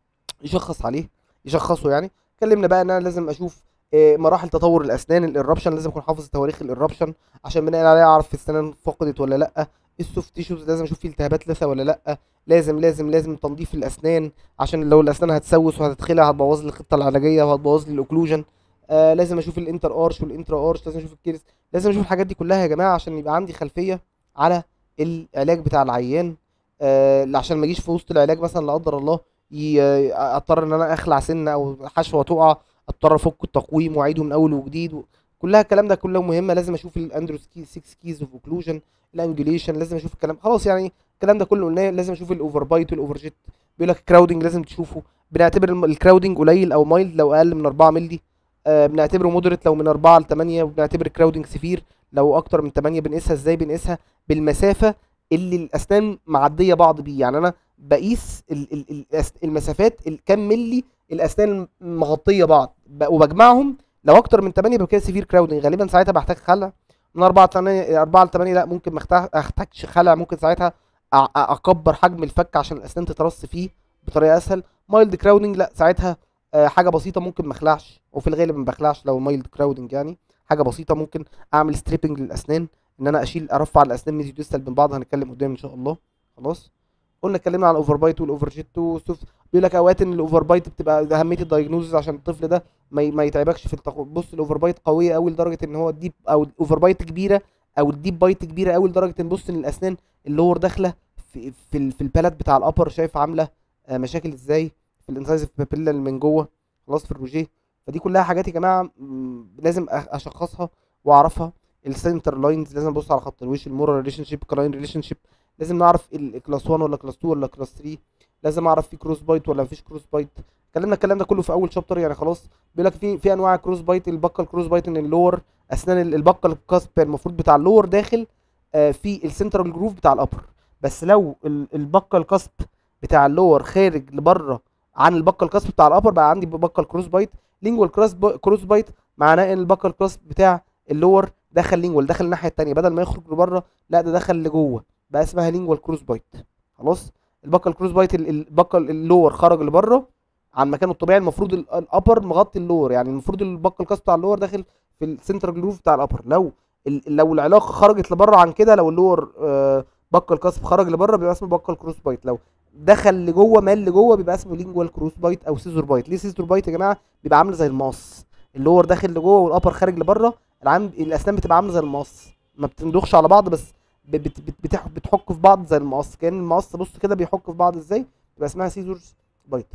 يشخص عليه يشخصه يعني اتكلمنا بقى ان انا لازم اشوف مراحل تطور الاسنان الاربشن لازم اكون حافظ تواريخ الاربشن عشان بناء عليه اعرف السنان فقدت ولا لا السوفت تيشوز لازم اشوف فيه التهابات لثه ولا لا لازم لازم لازم تنظيف الاسنان عشان لو الاسنان هتسوس وهتتخلع هتبوظ لي الخطه العلاجيه وهتبوظ لي الاوكلوجن آه لازم اشوف الانتر ارش والانترا ارش لازم اشوف الكيرس لازم اشوف الحاجات دي كلها يا جماعه عشان يبقى عندي خلفيه على العلاج بتاع العيان آه عشان ما اجيش في وسط العلاج مثلا لا قدر الله اضطر ان انا اخلع سنه او حشوه تقع اضطر افك التقويم واعيده من اول وجديد و... كلها الكلام ده كله مهمه لازم اشوف الاندروس 6 كيز اوف اوكلوجن الانجوليشن لازم اشوف الكلام خلاص يعني الكلام ده كله قلناه لازم اشوف الاوفر بايت والاوفر جيت بيقول لك الكراودنج لازم تشوفه بنعتبر الكراودنج قليل او مايلد لو اقل من 4 مللي آه بنعتبره مودريت لو من 4 ل 8 وبنعتبر الكراودنج سفير لو اكتر من 8 بنقيسها ازاي بنقيسها بالمسافه اللي الاسنان معديه بعض بيه يعني انا بقيس ال ال ال المسافات كام ملي الاسنان مغطيه بعض وبجمعهم لو اكتر من 8 يبقى كده سيفير كراودنج غالبا ساعتها بحتاج خلع من 4 ل 8 4 ل 8 لا ممكن ما احتاجش خلع ممكن ساعتها اكبر حجم الفك عشان الاسنان تترص فيه بطريقه اسهل مايلد كراودنج لا ساعتها حاجه بسيطه ممكن ما اخلعش وفي الغالب ما بخلعش لو مايلد كراودنج يعني حاجه بسيطه ممكن اعمل ستريبنج للاسنان ان انا اشيل ارفع الاسنان ميزي ديستال من بعض هنتكلم قدام ان شاء الله خلاص قلنا اتكلمنا عن الاوفر بايت والاوفر جيت وسوف بيقول لك اوقات ان الاوفر بايت بتبقى اهميه الدايجنوزز عشان الطفل ده ما, ما يتعبكش في التخ... بص الاوفر بايت قويه قوي لدرجه ان هو الديب او الاوفر بايت كبيره او الديب بايت كبيره قوي لدرجه ان بص ان الاسنان اللور داخله في في, ال... في البلد بتاع الابر شايف عامله مشاكل ازاي في الانسايزف بابيلا اللي من جوه خلاص في الروجيه فدي كلها حاجات يا جماعه لازم اشخصها واعرفها السنتر لاينز لازم ابص على خط الوش المورال ريليشن شيب كلاين ريليشن شيب لازم نعرف الكلاس 1 ولا كلاس 2 ولا كلاس 3 لازم اعرف في كروس بايت ولا مفيش كروس بايت اتكلمنا الكلام ده كله في اول شابتر يعني خلاص بيقول لك في في انواع كروس بايت البكال كروس بايت ان اللور اسنان ال- البكال الكاسب المفروض بتاع اللور داخل آه، في السنترال جروف بتاع الابر بس لو ال- البكال الكاسب بتاع اللور خارج لبره عن البكال الكاسب بتاع الابر بقى عندي بكال كروس بايت لينجوال كروس كروس بايت معناه ان البكال كروس بتاع اللور دخل لينجوال دخل الناحيه التانيه بدل ما يخرج لبره لا ده دخل لجوه بقى اسمها لينجوال كروس بايت خلاص البكال كروس بايت ال- البكال اللور خرج لبره عن مكانه الطبيعي المفروض ال- الابر مغطي اللور يعني المفروض البكال كاست بتاع اللور داخل في السنترال جروف بتاع الابر لو ال- لو العلاقه خرجت لبره عن كده لو اللور آه، بكال كاسب خرج لبره بيبقى اسمه بكال كروس بايت لو دخل لجوه مال لجوه بيبقى اسمه لينجوال كروس بايت او سيزور بايت ليه سيزور بايت يا جماعه بيبقى عامل زي الماس اللور داخل لجوه والابر خارج لبره العام الاسنان بتبقى عامله زي المقص ما بتندخش على بعض بس ب- بت بت بتح بتحك في بعض زي المقص كان المقص بص كده بيحك في بعض ازاي يبقى اسمها سيزورز بايت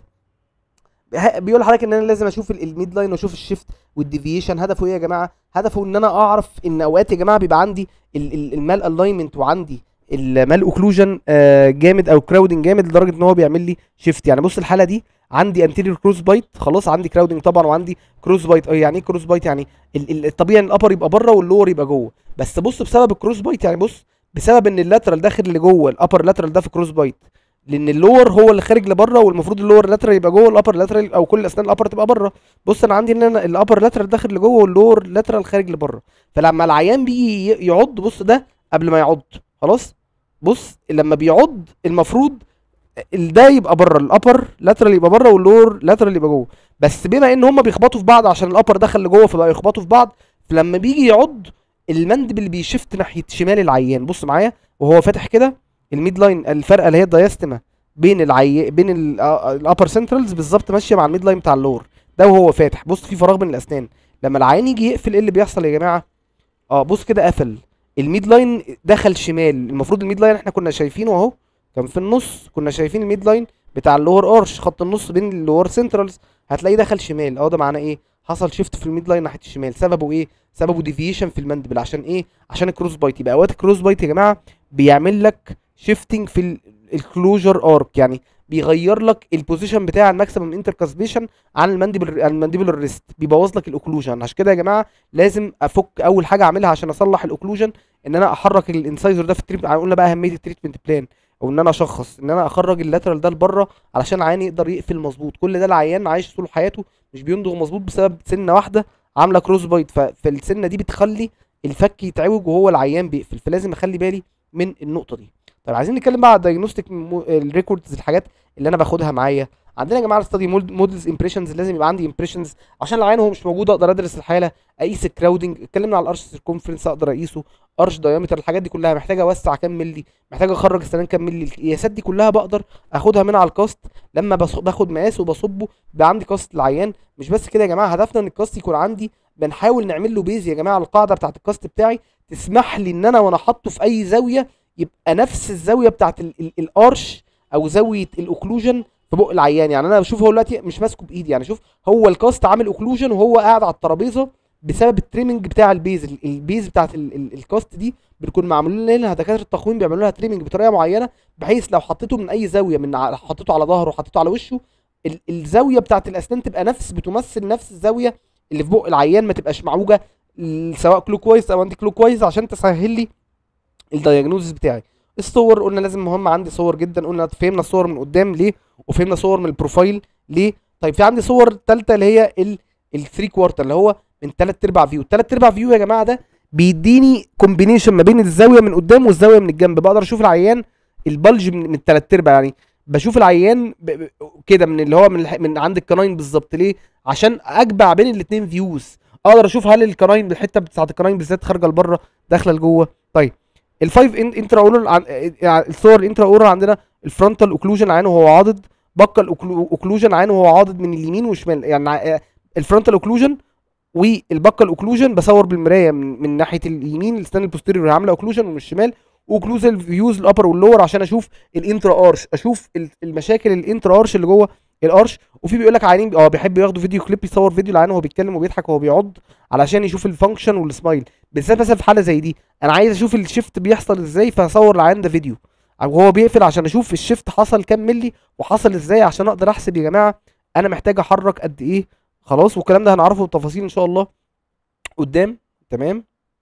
ه- بيقول لحضرتك ان انا لازم اشوف ال- الميد لاين واشوف الشيفت والديفيشن هدفه ايه يا جماعه هدفه ان انا اعرف ان اوقات يا جماعه بيبقى عندي ال- ال- المال الاينمنت وعندي المال اوكلوجن جامد او كراودنج جامد لدرجه ان هو بيعمل لي شيفت يعني بص الحاله دي عندي انتيريور كروس بايت خلاص عندي كراودنج طبعا وعندي كروس بايت اه يعني ايه كروس بايت يعني ال- ال- الطبيعي ان الابر يبقى بره واللور يبقى جوه بس بص بسبب الكروس بايت يعني بص بسبب ان اللاترال داخل لجوه الابر لاترال ده في كروس بايت لان اللور هو اللي خارج لبره والمفروض اللور لاترال يبقى جوه الابر لاترال او كل اسنان الابر تبقى بره بص انا عندي ان انا الابر لاترال داخل لجوه واللور لاترال خارج لبره فلما العيان بيجي ي- يعض بص ده قبل ما يعض خلاص بص لما بيعض المفروض ال- ده يبقى بره الابر لاترال يبقى بره واللور لاترال يبقى جوه بس بما ان هما بيخبطوا في بعض عشان الابر دخل لجوه فبقى يخبطوا في بعض فلما بيجي يعض المندبل بيشفت ناحيه شمال العيان بص معايا وهو فاتح كده الميد لاين الفرقه اللي هي الدايستما بين العي بين الابر سنترالز بالظبط ماشيه مع الميد لاين بتاع اللور ده وهو فاتح بص في فراغ بين الاسنان لما العيان يجي يقفل ايه اللي بيحصل يا جماعه اه بص كده قفل الميد لاين دخل شمال المفروض الميد لاين احنا كنا شايفينه اهو كان في النص كنا شايفين الميد لاين بتاع اللور ارش خط النص بين اللور سنترالز هتلاقيه دخل شمال اه ده معناه ايه حصل شيفت في الميد لاين ناحيه الشمال سببه ايه سببه ديفيشن في المندبل عشان ايه عشان الكروس بايت يبقى اوقات الكروس بايت يا جماعه بيعمل لك شيفتنج في الكلوجر ارك يعني بيغير لك البوزيشن بتاع الماكسيمم انتركاسبيشن عن المانديبل المانديبل ريست بيبوظ لك الاوكلوجن عشان كده يا جماعه لازم افك اول حاجه اعملها عشان اصلح الاوكلوجن ان انا احرك الانسايزر ده في التريتمنت قلنا بقى اهميه التريتمنت بلان او ان انا اشخص ان انا اخرج اللاترال ده لبره علشان العيان يقدر يقفل مظبوط كل ده العيان عايش طول حياته مش بيندغ مظبوط بسبب سنه واحده عامله كروس بايت ف- فالسنه دي بتخلي الفك يتعوج وهو العيان بيقفل فلازم اخلي بالي من النقطه دي طيب عايزين نتكلم بقى على الدايجنوستيك الريكوردز الحاجات اللي انا باخدها معايا عندنا يا جماعه الستادي مودلز امبريشنز لازم يبقى عندي امبريشنز عشان العيان هو مش موجود اقدر ادرس الحاله اقيس الكراودنج اتكلمنا على الارش سيركونفرنس اقدر اقيسه ارش دايمتر الحاجات دي كلها محتاجه اوسع كام ملي محتاج اخرج السنان كام ملي القياسات دي كلها بقدر اخدها من على الكاست لما بص- باخد مقاس وبصبه بقى عندي كاست العيان مش بس كده يا جماعه هدفنا ان الكاست يكون عندي بنحاول نعمل له بيز يا جماعه القاعده بتاعت الكاست بتاعي تسمح لي ان انا وانا حاطه في اي زاويه يبقى نفس الزاويه بتاعت ال- ال- الارش او زاويه الاوكلوجن في بق العيان يعني انا بشوف هو دلوقتي مش ماسكه بايدي يعني شوف هو الكاست عامل اوكلوجن وهو قاعد على الترابيزه بسبب التريمنج بتاع البيز ال- البيز بتاعت ال- ال- الكاست دي بتكون معمولين لها دكاتره التقويم بيعملوا لها تريمنج بطريقه معينه بحيث لو حطيته من اي زاويه من ع- حطيته على ظهره حطيته على وشه ال- الزاويه بتاعت الاسنان تبقى نفس بتمثل نفس الزاويه اللي في بق العيان ما تبقاش معوجه ل- سواء كلوك كويس او انتي كلوك كويس عشان تسهل لي الدايجنوزس بتاعي الصور قلنا لازم مهم عندي صور جدا قلنا فهمنا الصور من قدام ليه وفهمنا صور من البروفايل ليه طيب في عندي صور ثالثه اللي هي ال 3 كوارتر اللي هو من ثلاث ارباع فيو ثلاث ارباع فيو يا جماعه ده بيديني كومبينيشن ما بين الزاويه من قدام والزاويه من الجنب بقدر اشوف العيان البلج من من ثلاث ارباع يعني بشوف العيان ب- ب- كده من اللي هو من الح- من عند الكناين بالظبط ليه عشان اجمع بين الاثنين فيوز اقدر اشوف هل الكناين الحته بتاعت الكناين بالذات خارجه لبره داخله لجوه طيب الفايف ان انترا اورال عن يعني الصور الانترا اورال عندنا الفرونتال اوكلوجن عينه وهو عاضد بقى الاوكلوجن عينه وهو عاضد من اليمين والشمال يعني ع- الفرونتال اوكلوجن والبقى الاوكلوجن بصور بالمرايه من, من ناحيه اليمين الستان البوستيريور عامله اوكلوجن ومن الشمال اوكلوزال فيوز الابر واللور عشان اشوف الانترا ارش اشوف ال- المشاكل الانترا ارش اللي جوه الارش وفي بيقول لك عيانين اه بيحب ياخدوا فيديو كليب يصور فيديو العيان وهو بيتكلم وبيضحك وهو بيعض علشان يشوف الفانكشن والسمايل بالذات مثلا في حاله زي دي انا عايز اشوف الشيفت بيحصل ازاي فهصور العيان ده فيديو وهو بيقفل عشان اشوف الشيفت حصل كام ملي وحصل ازاي عشان اقدر احسب يا جماعه انا محتاج احرك قد ايه خلاص والكلام ده هنعرفه بالتفاصيل ان شاء الله قدام تمام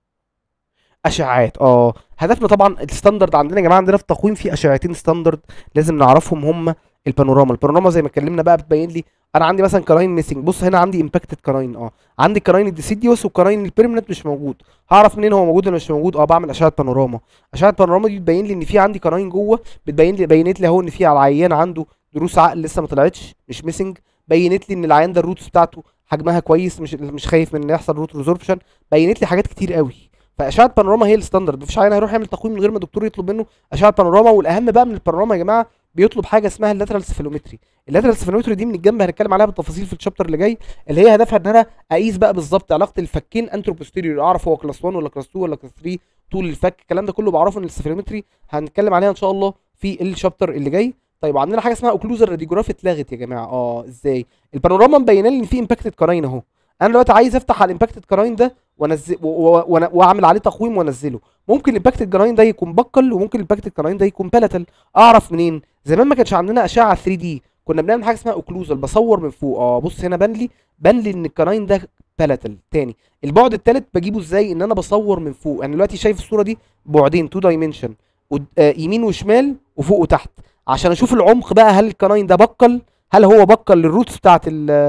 اشعاعات اه هدفنا طبعا الستاندرد عندنا يا جماعه عندنا في التقويم في اشعتين ستاندرد لازم نعرفهم هم البانوراما البانوراما زي ما اتكلمنا بقى بتبين لي انا عندي مثلا كراين ميسنج بص هنا عندي امباكتد كراين اه عندي كراين الديسيديوس والكراين البيرمننت مش موجود هعرف منين هو موجود ولا مش موجود اه بعمل اشعه بانوراما اشعه بانوراما دي بتبين لي ان في عندي كراين جوه بتبين لي بينت لي اهو ان في على العيان عنده دروس عقل لسه ما طلعتش مش ميسنج بينت لي ان العيان ده الروتس بتاعته حجمها كويس مش مش خايف من ان يحصل روت ريزوربشن بينت لي حاجات كتير قوي فاشعه بانوراما هي الستاندرد مفيش عيان هيروح يعمل تقويم من غير ما الدكتور يطلب منه اشعه بانوراما والاهم بقى من البانوراما يا جماعه بيطلب حاجه اسمها اللاترال سيفالومتري اللاترال سيفالومتري دي من الجنب هنتكلم عليها بالتفاصيل في الشابتر اللي جاي اللي هي هدفها ان انا اقيس بقى بالظبط علاقه الفكين انترو بوستيريور اعرف هو كلاس 1 ولا كلاس 2 ولا كلاس 3 طول الفك الكلام ده كله بعرفه ان السيفالومتري هنتكلم عليها ان شاء الله في الشابتر اللي جاي طيب عندنا حاجه اسمها اوكلوزر راديوجراف اتلغت يا جماعه اه ازاي البانوراما مبينه لي ان في امباكتد كراين اهو انا دلوقتي عايز افتح على الامباكتد كراين ده وانزل واعمل عليه تقويم وانزله ممكن الامباكتد كراين ده يكون بكل وممكن الامباكتد كراين ده يكون بلاتل اعرف منين زمان ما كانش عندنا اشعه 3 دي كنا بنعمل حاجه اسمها اوكلوزال بصور من فوق اه بص هنا بان لي بان لي ان الكراين ده بلاتل تاني البعد التالت بجيبه ازاي ان انا بصور من فوق انا يعني دلوقتي شايف الصوره دي بعدين 2 دايمنشن آه يمين وشمال وفوق وتحت عشان اشوف العمق بقى هل الكراين ده بكل هل هو بكل للروتس بتاعت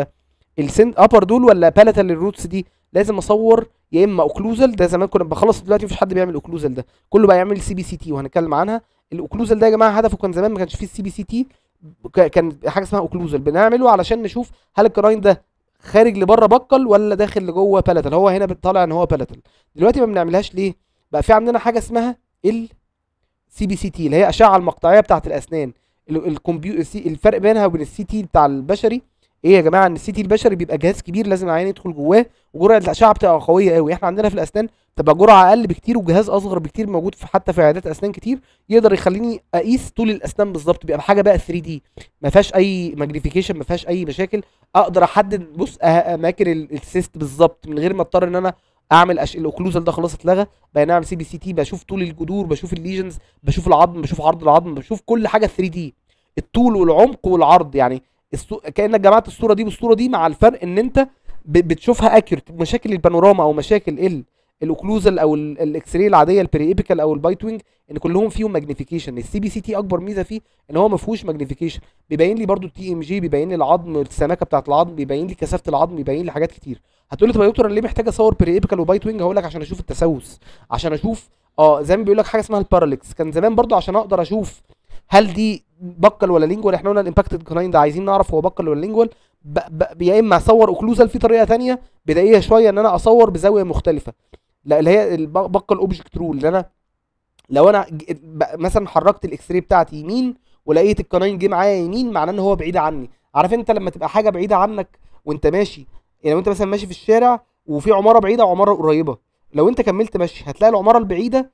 السند ابر دول ولا بالاتال للروتس دي لازم اصور يا اما اوكلوزال ده زمان كنا بخلص دلوقتي مفيش حد بيعمل اوكلوزال ده كله بقى يعمل سي بي سي تي وهنتكلم عنها الاوكلوزال ده يا جماعه هدفه كان زمان ما كانش فيه السي بي سي تي كان حاجه اسمها اوكلوزال بنعمله علشان نشوف هل الكراين ده خارج لبره بكل ولا داخل لجوه بالاتال هو هنا طالع ان هو بالاتال دلوقتي ما بنعملهاش ليه بقى في عندنا حاجه اسمها ال سي بي سي تي اللي هي اشعه المقطعيه بتاعه الاسنان الكمبيو الفرق بينها وبين السي تي بتاع البشري ايه يا جماعه ان السي تي البشري بيبقى جهاز كبير لازم العيان يدخل جواه وجرعه الاشعه بتبقى قويه قوي احنا عندنا في الاسنان تبقى جرعه اقل بكتير وجهاز اصغر بكتير موجود في حتى في عيادات اسنان كتير يقدر يخليني اقيس طول الاسنان بالظبط بيبقى حاجه بقى 3 دي ما فيهاش اي ماجنيفيكيشن ما فيهاش اي مشاكل اقدر احدد بص اماكن السيست بالظبط من غير ما اضطر ان انا اعمل أش... الاوكلوزال ده خلاص اتلغى بقى نعمل سي بي سي تي بشوف طول الجذور بشوف الليجنز بشوف العظم بشوف عرض العظم بشوف كل حاجه 3 دي الطول والعمق والعرض يعني السو... كانك جمعت الصوره دي بالصوره دي مع الفرق ان انت ب... بتشوفها اكيوريت مشاكل البانوراما او مشاكل ال الاوكلوزال او الاكس راي العاديه البري ايبيكال او البايت وينج ان كلهم فيهم ماجنيفيكيشن السي بي سي تي اكبر ميزه فيه ان هو ما فيهوش ماجنيفيكيشن بيبين لي برده التي ام جي بيبين لي العظم السماكه بتاعه العظم بيبين لي كثافه العظم بيبين لي حاجات كتير هتقول لي طب يا دكتور انا ليه محتاج اصور بري ايبيكال وبايت وينج هقول لك عشان اشوف التسوس عشان اشوف اه زي ما بيقول لك حاجه اسمها الباراليكس كان زمان برده عشان اقدر اشوف هل دي بكل ولا لينجوال احنا قلنا الامباكتد كلاين ده عايزين نعرف هو بكل ولا لينجوال ب... ب... يا اما اصور اوكلوزال في طريقه ثانيه بدائيه شويه ان انا اصور بزاويه مختلفه لا اللي هي بكل اوبجكت رول اللي انا لو انا مثلا حركت الاكس راي بتاعتي يمين ولقيت الكناين جه معايا يمين معناه ان هو بعيد عني عارف انت لما تبقى حاجه بعيده عنك وانت ماشي يعني لو انت مثلا ماشي في الشارع وفي عماره بعيده وعماره قريبه لو انت كملت مشي هتلاقي العماره البعيده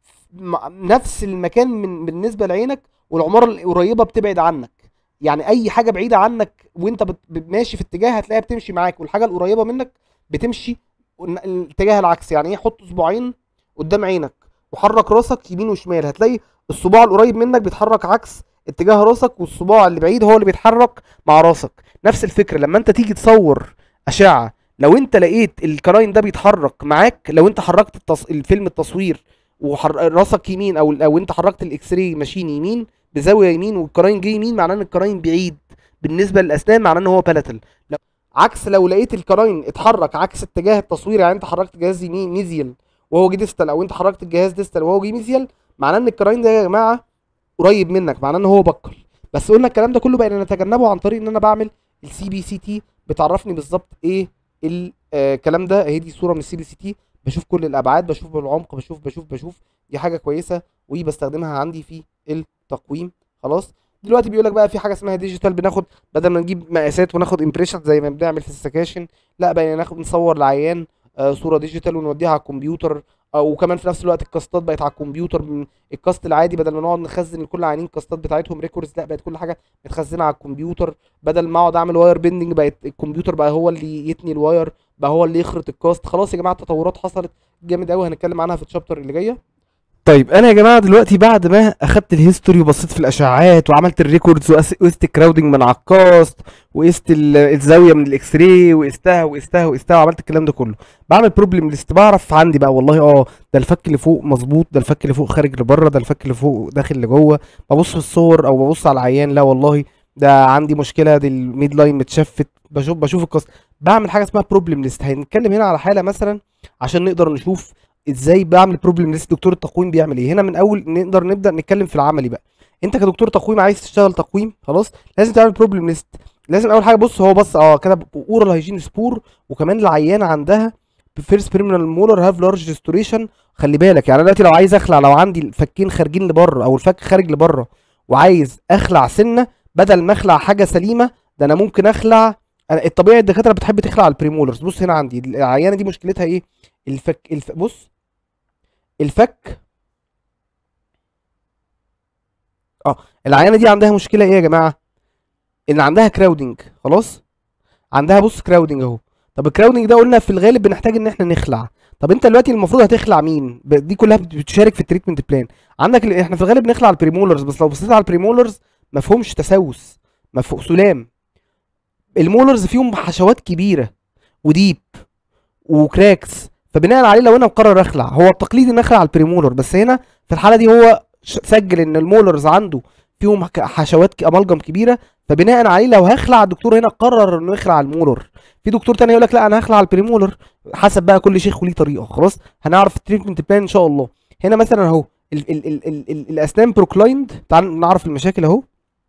نفس المكان من بالنسبه لعينك والعماره القريبه بتبعد عنك يعني اي حاجه بعيده عنك وانت ماشي في اتجاه هتلاقيها بتمشي معاك والحاجه القريبه منك بتمشي الاتجاه العكسي يعني ايه حط صباعين قدام عينك وحرك راسك يمين وشمال هتلاقي الصباع القريب منك بيتحرك عكس اتجاه راسك والصباع اللي بعيد هو اللي بيتحرك مع راسك نفس الفكره لما انت تيجي تصور اشعه لو انت لقيت الكراين ده بيتحرك معاك لو انت حركت التص... الفيلم التصوير وراسك يمين او او انت حركت الاكس راي ماشين يمين بزاويه يمين والكراين جه يمين معناه ان الكراين بعيد بالنسبه للاسنان معناه ان هو بالاتل لو عكس لو لقيت الكراين اتحرك عكس اتجاه التصوير يعني انت حركت جهاز يمين ميزيال وهو جه ديستال او انت حركت الجهاز ديستال وهو جه ميزيال معناه ان الكراين ده يا جماعه قريب منك معناه ان هو بكر بس قلنا الكلام ده كله بقينا نتجنبه عن طريق ان انا بعمل السي بي سي تي بتعرفني بالظبط ايه الكلام ده اهي دي صوره من السي بي سي تي بشوف كل الابعاد بشوف بالعمق بشوف بشوف بشوف دي حاجه كويسه وبستخدمها عندي في التقويم خلاص دلوقتي بيقول لك بقى في حاجه اسمها ديجيتال بناخد بدل ما نجيب مقاسات وناخد امبريشن زي ما بنعمل في السكاشن لا بقينا ناخد نصور العيان آه صوره ديجيتال ونوديها على الكمبيوتر او وكمان في نفس الوقت الكاستات بقت على الكمبيوتر من الكاست العادي بدل ما نقعد نخزن لكل العيانين الكاستات بتاعتهم ريكوردز لا بقت كل حاجه متخزنه على الكمبيوتر بدل ما اقعد اعمل واير بيندنج بقت الكمبيوتر بقى هو اللي يتني الواير بقى هو اللي يخرط الكاست خلاص يا جماعه التطورات حصلت جامد قوي هنتكلم عنها في الشابتر اللي جايه طيب انا يا جماعه دلوقتي بعد ما اخدت الهيستوري وبصيت في الاشعاعات وعملت الريكوردز وقس- وقست الكراودنج من على الكاست وقست ال- الزاويه من الاكس راي وقستها وقستها وقستها وعملت الكلام ده كله بعمل بروبلم ليست بعرف عندي بقى والله اه ده الفك اللي فوق مظبوط ده الفك اللي فوق خارج لبره ده الفك اللي فوق داخل لجوه ببص في الصور او ببص على العيان لا والله ده عندي مشكله دي الميد لاين متشفت بشوف بشوف القصه بعمل حاجه اسمها بروبلم ليست هنتكلم هنا على حاله مثلا عشان نقدر نشوف ازاي بعمل بروبلم ليست دكتور التقويم بيعمل ايه هنا من اول نقدر نبدا نتكلم في العملي بقى انت كدكتور تقويم عايز تشتغل تقويم خلاص لازم تعمل بروبلم ليست لازم اول حاجه بص هو بص اه كده اورال هايجين سبور وكمان العيانه عندها فيرست بريمينال مولر هاف لارج ريستوريشن خلي بالك يعني انا دلوقتي لو عايز اخلع لو عندي الفكين خارجين لبره او الفك خارج لبره وعايز اخلع سنه بدل ما اخلع حاجه سليمه ده انا ممكن اخلع أنا الطبيعي الدكاتره بتحب تخلع البريمولرز بص هنا عندي العيانه دي مشكلتها ايه الفك الف... بص الفك اه العيانه دي عندها مشكله ايه يا جماعه ان عندها كراودنج خلاص عندها بص كراودنج اهو طب الكراودنج ده قلنا في الغالب بنحتاج ان احنا نخلع طب انت دلوقتي المفروض هتخلع مين ب- دي كلها بت- بتشارك في التريتمنت بلان عندك ال- احنا في الغالب نخلع البريمولرز بس لو بصيت على البريمولرز مفهومش تسوس مفهوم سلام المولرز فيهم حشوات كبيره وديب وكراكس فبناء عليه لو انا مقرر اخلع هو التقليدي ان اخلع البريمولر بس هنا في الحاله دي هو ش- سجل ان المولرز عنده فيهم ك- حشوات ك- امالجم كبيره فبناء عليه لو هخلع الدكتور هنا قرر انه يخلع المولر في دكتور تاني يقول لك لا انا هخلع البريمولر حسب بقى كل شيخ وليه طريقه خلاص هنعرف التريتمنت بلان ان شاء الله هنا مثلا اهو ال ال ال ال ال الاسنان بروكلايند تعال نعرف المشاكل اهو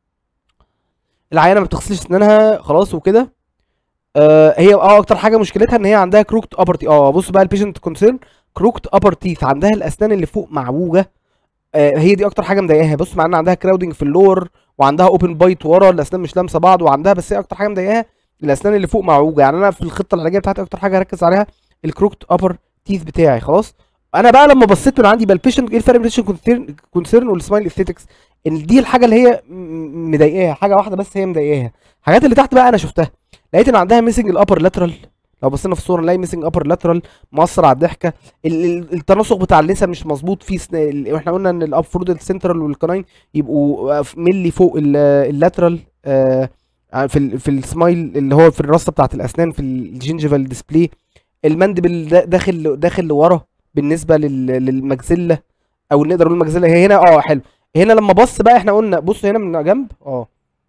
العيانه ما بتغسلش اسنانها خلاص وكده آه هي اه اكتر حاجه مشكلتها ان هي عندها كروكت ابر تي اه بص بقى البيشنت كونسيرن كروكت ابر تيث عندها الاسنان اللي فوق معوجه آه هي دي اكتر حاجه مضايقاها بص مع ان عندها كراودنج في اللور وعندها اوبن بايت ورا الاسنان مش لامسه بعض وعندها بس هي اكتر حاجه مضايقاها الاسنان اللي فوق معوجه يعني انا في الخطه العلاجيه بتاعتي اكتر حاجه هركز عليها الكروكت ابر تيث بتاعي خلاص انا بقى لما بصيت من عندي بقى البيشنت ايه الفرق بين البيشنت كونسيرن والسمايل اثيتكس ان دي الحاجه اللي هي م- مضايقاها حاجه واحده بس هي مضايقاها الحاجات اللي تحت بقى انا شفتها لقيت ان عندها ميسنج الابر لاترال لو بصينا في الصوره نلاقي ميسنج ابر لاترال مؤثر على الضحكه ال- ال- التناسق بتاع اللثه مش مظبوط في سن... ال- واحنا قلنا ان الاب فرود السنترال والكناين يبقوا في ملي فوق ال- اللاترال آه في ال... في السمايل اللي هو في الرصه بتاعت الاسنان في الجينجيفال ديسبلاي المندبل دا- داخل داخل لورا بالنسبه لل... للمجزله او نقدر نقول المجزله هي هنا اه حلو هنا لما بص بقى احنا قلنا بص هنا من جنب اه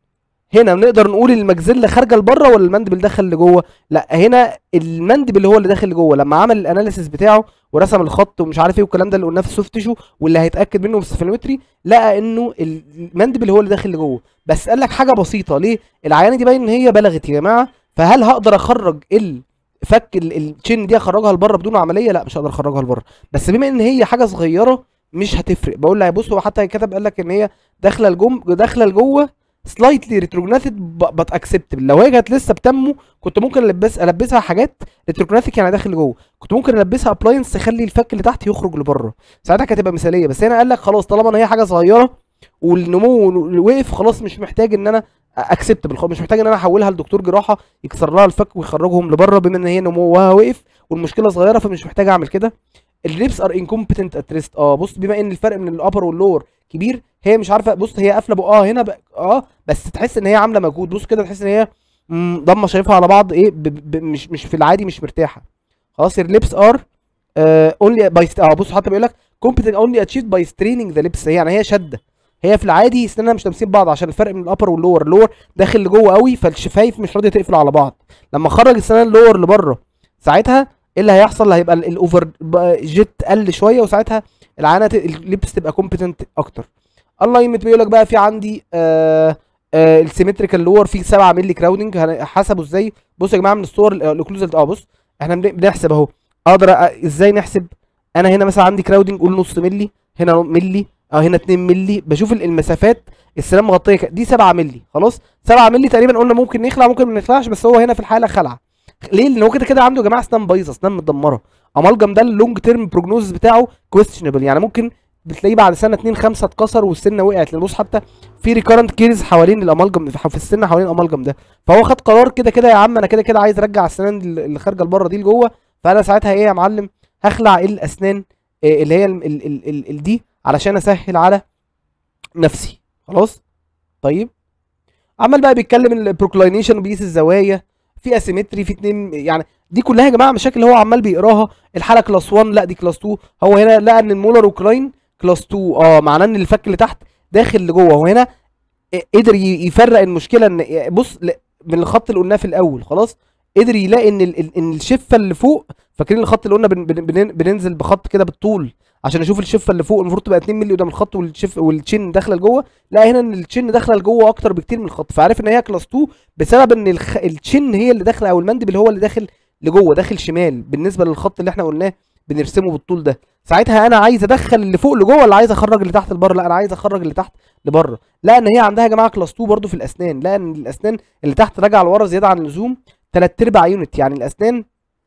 هنا نقدر نقول المجزله خارجه لبره ولا المندبل دخل لجوه لا هنا المندبل هو اللي داخل لجوه لما عمل الاناليسيس بتاعه ورسم الخط ومش عارف ايه والكلام ده اللي قلناه في السوفت تيشو واللي هيتاكد منه بالسفنومتري لقى انه المندبل هو اللي داخل لجوه بس قال لك حاجه بسيطه ليه العيانه دي باين ان هي بلغت يا جماعه فهل هقدر اخرج الفك التشين دي اخرجها لبره بدون عمليه لا مش هقدر اخرجها لبره بس بما ان هي حاجه صغيره مش هتفرق بقول لها بص هو حتى كتب قال لك ان هي داخله لجم داخله لجوه سلايتلي ريتروجناثيد بات اكسبتبل لو هي كانت لسه بتنمو كنت ممكن البس البسها حاجات ريتروجناثيك يعني داخل لجوه كنت ممكن البسها ابلاينس تخلي الفك اللي تحت يخرج لبره ساعتها كانت هتبقى مثاليه بس هنا قال لك خلاص طالما ان هي حاجه صغيره والنمو وقف خلاص مش محتاج ان انا اكسبتبل مش محتاج ان انا احولها لدكتور جراحه يكسر لها الفك ويخرجهم لبره بما ان هي نموها وقف والمشكله صغيره فمش محتاج اعمل كده الريبس ار انكومبتنت ات ريست اه بص بما ان الفرق من الابر واللور كبير هي مش عارفه بص هي قافله بقها هنا بق... اه بس تحس ان هي عامله مجهود بص كده تحس ان هي مم، ضمه شايفها على بعض ايه ب... ب... مش مش في العادي مش مرتاحه خلاص الليبس ار اونلي باي اه بص حتى بيقول لك كومبتنت اونلي اتشيفد باي ستريننج ذا ليبس يعني هي شده هي في العادي اسنانها مش لامسين بعض عشان الفرق من الابر واللور اللور داخل لجوه قوي فالشفايف مش راضيه تقفل على بعض لما خرج السنان اللور لبره ساعتها ايه اللي هيحصل هيبقى ال- الاوفر جيت قل شويه وساعتها العانه ت- اللبس تبقى كومبتنت اكتر الاينمنت بيقول لك بقى في عندي آه آه السيمتريكال لور فيه 7 مللي كراودنج حسبه ازاي بصوا يا جماعه من الصور الاوكلوزال اه بص احنا بن- بنحسب اهو اقدر أ- ازاي نحسب انا هنا مثلا عندي كراودنج قول نص مللي هنا مللي اه هنا 2 مللي بشوف ال- المسافات السلام مغطيه ك- دي 7 مللي خلاص 7 مللي تقريبا قلنا ممكن نخلع ممكن ما نخلعش بس هو هنا في الحاله خلع ليه لان هو كده كده عنده يا جماعه اسنان بايظه اسنان متدمره امالجم ده اللونج تيرم بروجنوزس بتاعه كويستشنبل يعني ممكن بتلاقيه بعد سنه 2 5 اتكسر والسنه وقعت لان بص حتى في ريكارنت كيرز حوالين الامالجم في السنه حوالين الامالجم ده فهو خد قرار كده كده يا عم انا كده كده عايز ارجع السنان اللي خارجه لبره دي لجوه فانا ساعتها ايه يا معلم هخلع الاسنان إيه اللي هي ال ال ال ال ال دي علشان اسهل على نفسي خلاص طيب عمال بقى بيتكلم البروكلاينيشن وبيقيس الزوايا في اسيمتري في اتنين يعني دي كلها يا جماعه مشاكل هو عمال بيقراها الحاله كلاس 1 لا دي كلاس 2 هو هنا لقى ان المولر وكلاين كلاس 2 اه معناه ان الفك اللي تحت داخل لجوه وهنا قدر ي- يفرق المشكله ان بص ل- من الخط اللي قلناه في الاول خلاص قدر يلاقي ان ال- ال- ان الشفه اللي فوق فاكرين الخط اللي قلنا بن بن بن بننزل بخط كده بالطول عشان نشوف الشفه اللي فوق المفروض تبقى 2 مللي قدام الخط والشف والتشين داخله لجوه لا هنا ان التشين داخله لجوه اكتر بكتير من الخط فعرف ان هي كلاس 2 بسبب ان الخ... التشين هي اللي داخله او المندبل هو اللي داخل لجوه داخل شمال بالنسبه للخط اللي احنا قلناه بنرسمه بالطول ده ساعتها انا عايز ادخل اللي فوق لجوه ولا عايز اخرج اللي تحت لبره لا انا عايز اخرج اللي تحت لبره لا ان هي عندها يا جماعه كلاس 2 برضو في الاسنان لا ان الاسنان اللي تحت راجعه لورا زياده عن اللزوم تلات ارباع يونت يعني الاسنان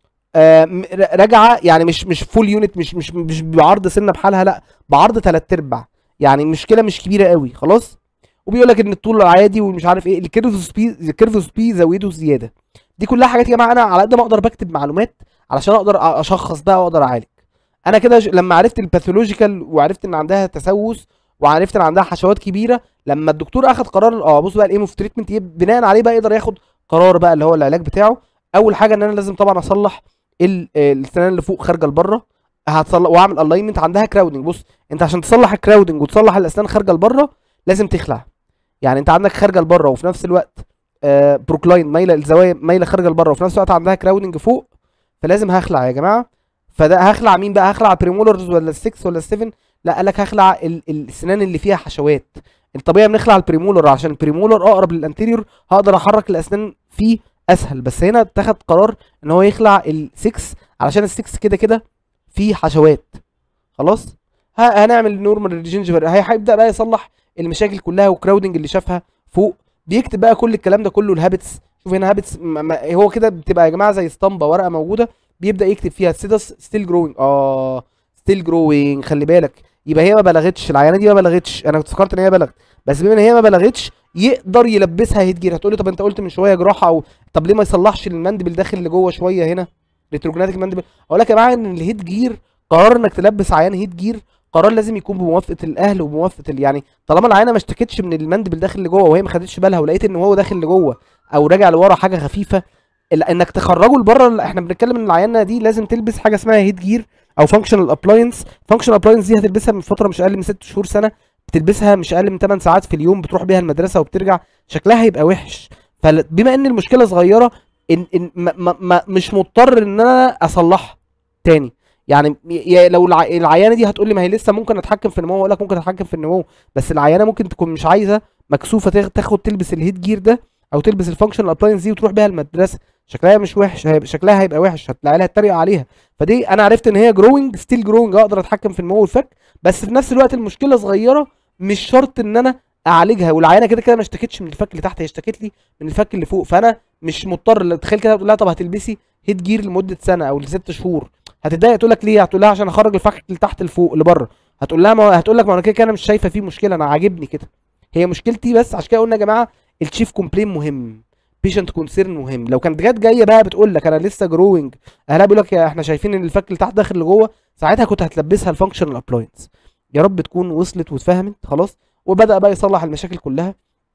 آه م- ر- راجعه يعني مش مش فول يونت مش مش مش بعرض سنه بحالها لا بعرض تلات ارباع يعني مشكله مش كبيره قوي خلاص وبيقول لك ان الطول عادي ومش عارف ايه الكيرف سبي الكيرف سبي زوده زياده دي كلها حاجات يا جماعه انا على قد ما اقدر بكتب معلومات علشان اقدر أ- اشخص ده واقدر اعالج انا كده ش- لما عرفت الباثولوجيكال وعرفت ان عندها تسوس وعرفت ان عندها حشوات كبيره لما الدكتور اخد قرار اه بص بقى الايم اوف تريتمنت بناء عليه بقى يقدر ياخد قرار بقى اللي هو العلاج بتاعه اول حاجه ان انا لازم طبعا اصلح ال- آه، السنان اللي فوق خارجه لبره هتصلح واعمل الاينمنت عندها كراودنج بص انت عشان تصلح الكراودنج وتصلح الاسنان خارجه لبره لازم تخلع يعني انت عندك خارجه لبره وفي نفس الوقت آه بروكلاين مايله الزوايا مايله خارجه لبره وفي نفس الوقت عندها كراودنج فوق فلازم هخلع يا جماعه فده هخلع مين بقى هخلع بريمولرز ولا السكس ولا السفن لا قال لك هخلع ال- ال- السنان اللي فيها حشوات الطبيعي بنخلع البريمولر عشان البريمولر اقرب للانتيريور هقدر احرك الاسنان فيه اسهل بس هنا اتخذ قرار ان هو يخلع السكس علشان السكس كده كده فيه حشوات خلاص ه- هنعمل نورمال ريجنجيفر هيبدا بقى يصلح المشاكل كلها والكراودنج اللي شافها فوق بيكتب بقى كل الكلام ده كله الهابتس شوف هنا هابتس هو كده بتبقى يا جماعه زي اسطمبه ورقه موجوده بيبدا يكتب فيها سيدس ستيل جروينج اه ستيل جروينج خلي بالك يبقى هي ما بلغتش العيانه دي ما بلغتش انا كنت فكرت ان هي بلغت بس بما ان هي ما بلغتش يقدر يلبسها هيد جير هتقولي طب انت قلت من شويه جراحه او طب ليه ما يصلحش المندبل داخل لجوه شويه هنا ريتروجناتيك مندبل اقول لك يا جماعه ان الهيد جير قرار انك تلبس عيان هيد جير قرار لازم يكون بموافقه الاهل وبموافقه ال... يعني طالما العيانه ما اشتكتش من المندبل داخل لجوه وهي ما خدتش بالها ولقيت ان هو داخل لجوه او راجع لورا حاجه خفيفه ال- انك تخرجه لبره احنا بنتكلم ان العيانه دي لازم تلبس حاجه اسمها هيد جير او فانكشنال ابلاينس فانكشنال ابلاينس دي هتلبسها من فتره مش اقل من 6 شهور سنه بتلبسها مش اقل من 8 ساعات في اليوم بتروح بيها المدرسه وبترجع شكلها هيبقى وحش فبما ان المشكله صغيره إن إن ما ما ما مش مضطر ان انا اصلحها تاني يعني ي- لو الع- العيانه دي هتقول لي ما هي لسه ممكن اتحكم في النمو اقول لك ممكن اتحكم في النمو بس العيانه ممكن تكون مش عايزه مكسوفه تاخ- تاخد تلبس الهيد جير ده او تلبس الفانكشنال ابلاينس دي وتروح بيها المدرسه شكلها مش وحش هيبقى شكلها هيبقى وحش هتلاقي لها تتريق عليها فدي انا عرفت ان هي جروينج ستيل جروينج اقدر اتحكم في النمو والفك بس في نفس الوقت المشكله صغيره مش شرط ان انا اعالجها والعيانه كده كده ما اشتكتش من الفك اللي تحت هي اشتكت لي من الفك اللي فوق فانا مش مضطر تخيل كده تقول لها طب هتلبسي هيد جير لمده سنه او لست شهور هتتضايق تقول لك ليه هتقول لها عشان اخرج الفك اللي تحت لفوق لبره هتقول لها ما هتقول لك ما انا كده كده انا مش شايفه فيه مشكله انا عاجبني كده هي مشكلتي بس عشان كده قلنا يا جماعه التشيف كومبلين مهم بيشنت كونسيرن مهم لو كانت جت جايه بقى بتقول لك انا لسه جروينج اهلها بيقول لك يا احنا شايفين ان الفك اللي تحت داخل لجوه ساعتها كنت هتلبسها الفانكشنال ابلاينس يا رب تكون وصلت واتفهمت خلاص وبدا بقى يصلح المشاكل كلها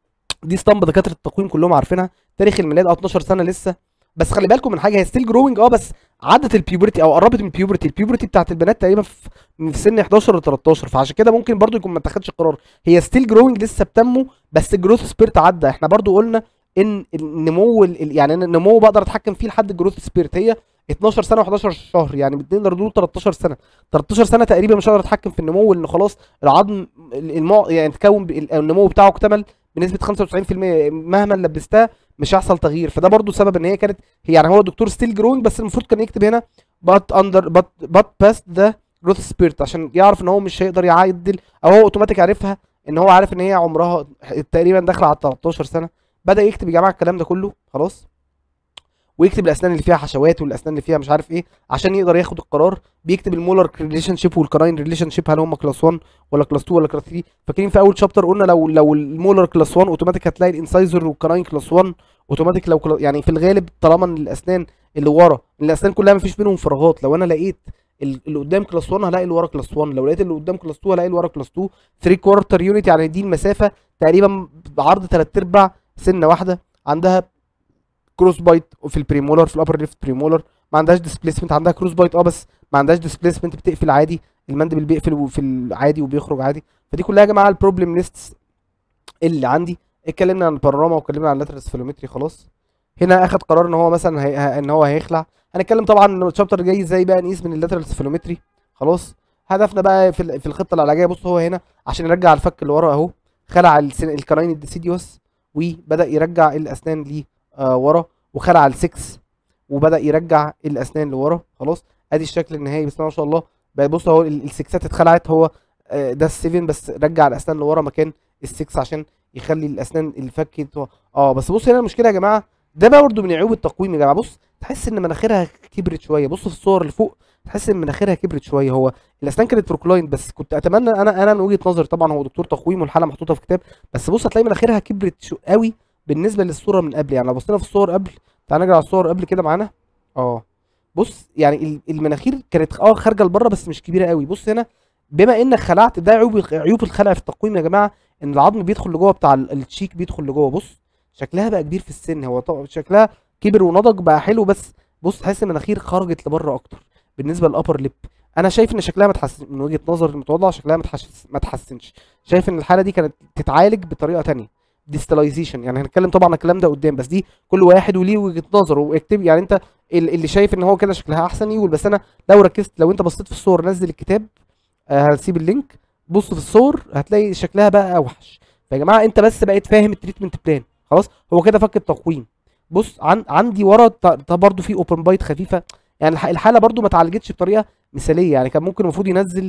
دي اسطمبه دكاتره التقويم كلهم عارفينها تاريخ الميلاد اه 12 سنه لسه بس خلي بالكم من حاجه هي ستيل جروينج اه بس عدت البيوبرتي او قربت من البيوبرتي البيوبرتي بتاعت البنات تقريبا في في سن 11 ل 13 فعشان كده ممكن برضو يكون ما اتخدش قرار هي ستيل جروينج لسه بتنمو بس الجروث سبيرت عدى احنا برضو قلنا ان النمو ال- ال- يعني أنا النمو بقدر اتحكم فيه لحد الجروث سبيرت هي 12 سنه و11 شهر يعني نقدر نقول 13 سنه 13 سنه تقريبا مش هقدر اتحكم في النمو لان خلاص العظم ال- المع... يعني تكون ب- ال- النمو بتاعه اكتمل بنسبه 95% مهما لبستها مش هيحصل تغيير فده برضو سبب ان هي كانت هي يعني هو الدكتور ستيل جروينج بس المفروض كان يكتب هنا بات اندر بات بات باست ذا جروث سبيرت عشان يعرف ان هو مش هيقدر يعدل او هو اوتوماتيك عارفها ان هو عارف ان هي عمرها تقريبا داخله على 13 سنه بدا يكتب يا جماعه الكلام ده كله خلاص ويكتب الاسنان اللي فيها حشوات والاسنان اللي فيها مش عارف ايه عشان يقدر ياخد القرار بيكتب المولر ريليشن شيب والكراين ريليشن شيب هل هم كلاس 1 ولا كلاس 2 ولا كلاس 3 فاكرين في اول شابتر قلنا لو لو المولر كلاس 1 اوتوماتيك هتلاقي الانسايزر والكراين كلاس 1 اوتوماتيك لو كلا يعني في الغالب طالما ان الاسنان اللي ورا الاسنان كلها مفيش بينهم فراغات لو انا لقيت ال- اللي قدام كلاس 1 هلاقي اللي ورا كلاس 1 لو لقيت اللي قدام كلاس 2 هلاقي اللي ورا كلاس 2 3 كوارتر يونت يعني دي المسافه تقريبا بعرض 3 ارباع سنه واحده عندها كروس بايت في البريمولر في الابر ليفت بريمولر ما عندهاش ديسبيسمنت عندها كروس بايت اه بس ما عندهاش ديسبيسمنت بتقفل عادي المندبل بيقفل في العادي وبيخرج عادي فدي كلها يا جماعه البروبلم ليستس اللي عندي اتكلمنا عن البانوراما واتكلمنا عن اللاترال سفالومتري خلاص هنا اخد قرار ان هو مثلا هي... ه- ان هو هيخلع هنتكلم طبعا ان الشابتر الجاي ازاي بقى نقيس من اللاترال سفالومتري خلاص هدفنا بقى في ال- في الخطه العلاجيه بص هو هنا عشان يرجع الفك اللي ورا اهو خلع السن... الكراين الديسيديوس وبدا يرجع الاسنان ليه آه ورا وخلع السكس وبدا يرجع الاسنان لورا خلاص ادي الشكل النهائي بسم الله ما شاء الله بقى بص اهو ال- السكسات اتخلعت هو آه، ده السيفن بس رجع الاسنان لورا مكان السكس عشان يخلي الاسنان الفك يتو- اه بس بص هنا المشكله يا جماعه ده بقى برضه من عيوب التقويم يا جماعه بص تحس ان مناخيرها كبرت شويه بص في الصور اللي فوق تحس ان مناخيرها كبرت شويه هو الاسنان كانت بروكلاين بس كنت اتمنى انا انا من وجهه نظري طبعا هو دكتور تقويم والحاله محطوطه في كتاب بس بص هتلاقي مناخيرها كبرت شو قوي بالنسبه للصوره من قبل يعني لو بصينا في الصور قبل تعال نرجع على الصور قبل كده معانا اه بص يعني ال- المناخير كانت اه خارجه لبره بس مش كبيره قوي بص هنا بما انك خلعت ده عيوب عيوب الخلع في التقويم يا جماعه ان العظم بيدخل لجوه بتاع ال- التشيك بيدخل لجوه بص شكلها بقى كبير في السن هو طبعا شكلها كبر ونضج بقى حلو بس بص تحس المناخير خرجت لبره اكتر بالنسبه للابر ليب انا شايف ان شكلها ما تحسن من وجهه نظر المتواضعه شكلها ما تحسن ما تحسنش شايف ان الحاله دي كانت تتعالج بطريقه تانية ديستلايزيشن يعني هنتكلم طبعا عن الكلام ده قدام بس دي كل واحد وليه وجهه نظره واكتب يعني انت ال- اللي شايف ان هو كده شكلها احسن يقول بس انا لو ركزت لو انت بصيت في الصور نزل الكتاب آه هسيب اللينك بص في الصور هتلاقي شكلها بقى اوحش فيا جماعه انت بس بقيت فاهم التريتمنت بلان خلاص هو كده فك التقويم بص عن عندي ورا ط- ده برضو في اوبن بايت خفيفه يعني الح- الحاله برضو ما اتعالجتش بطريقه مثاليه يعني كان ممكن المفروض ينزل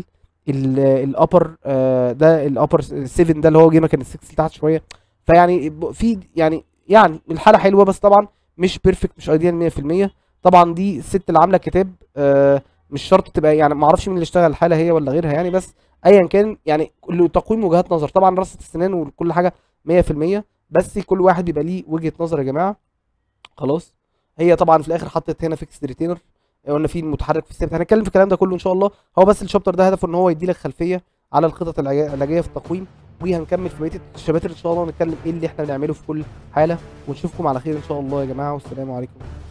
الابر ده الابر 7 ده اللي هو جه مكان السكس اللي تحت شويه فيعني ب- في يعني يعني الحاله حلوه بس طبعا مش بيرفكت مش ايديال 100% طبعا دي الست اللي عامله كتاب آه، مش شرط تبقى يعني ما اعرفش مين اللي اشتغل الحاله هي ولا غيرها يعني بس ايا كان يعني كل تقويم وجهات نظر طبعا رصه السنان وكل حاجه 100% بس كل واحد بيبقى ليه وجهه نظر يا جماعه خلاص هي طبعا في الاخر حطت هنا فيكس ريتينر قلنا في المتحرك في الثابت هنتكلم في الكلام ده كله ان شاء الله هو بس الشابتر ده هدفه ان هو يدي لك خلفيه على الخطط العلاجيه العلاجية في التقويم وهنكمل في بقيه الشباتر ان شاء الله ونتكلم ايه اللي احنا بنعمله في كل حاله ونشوفكم على خير ان شاء الله يا جماعه والسلام عليكم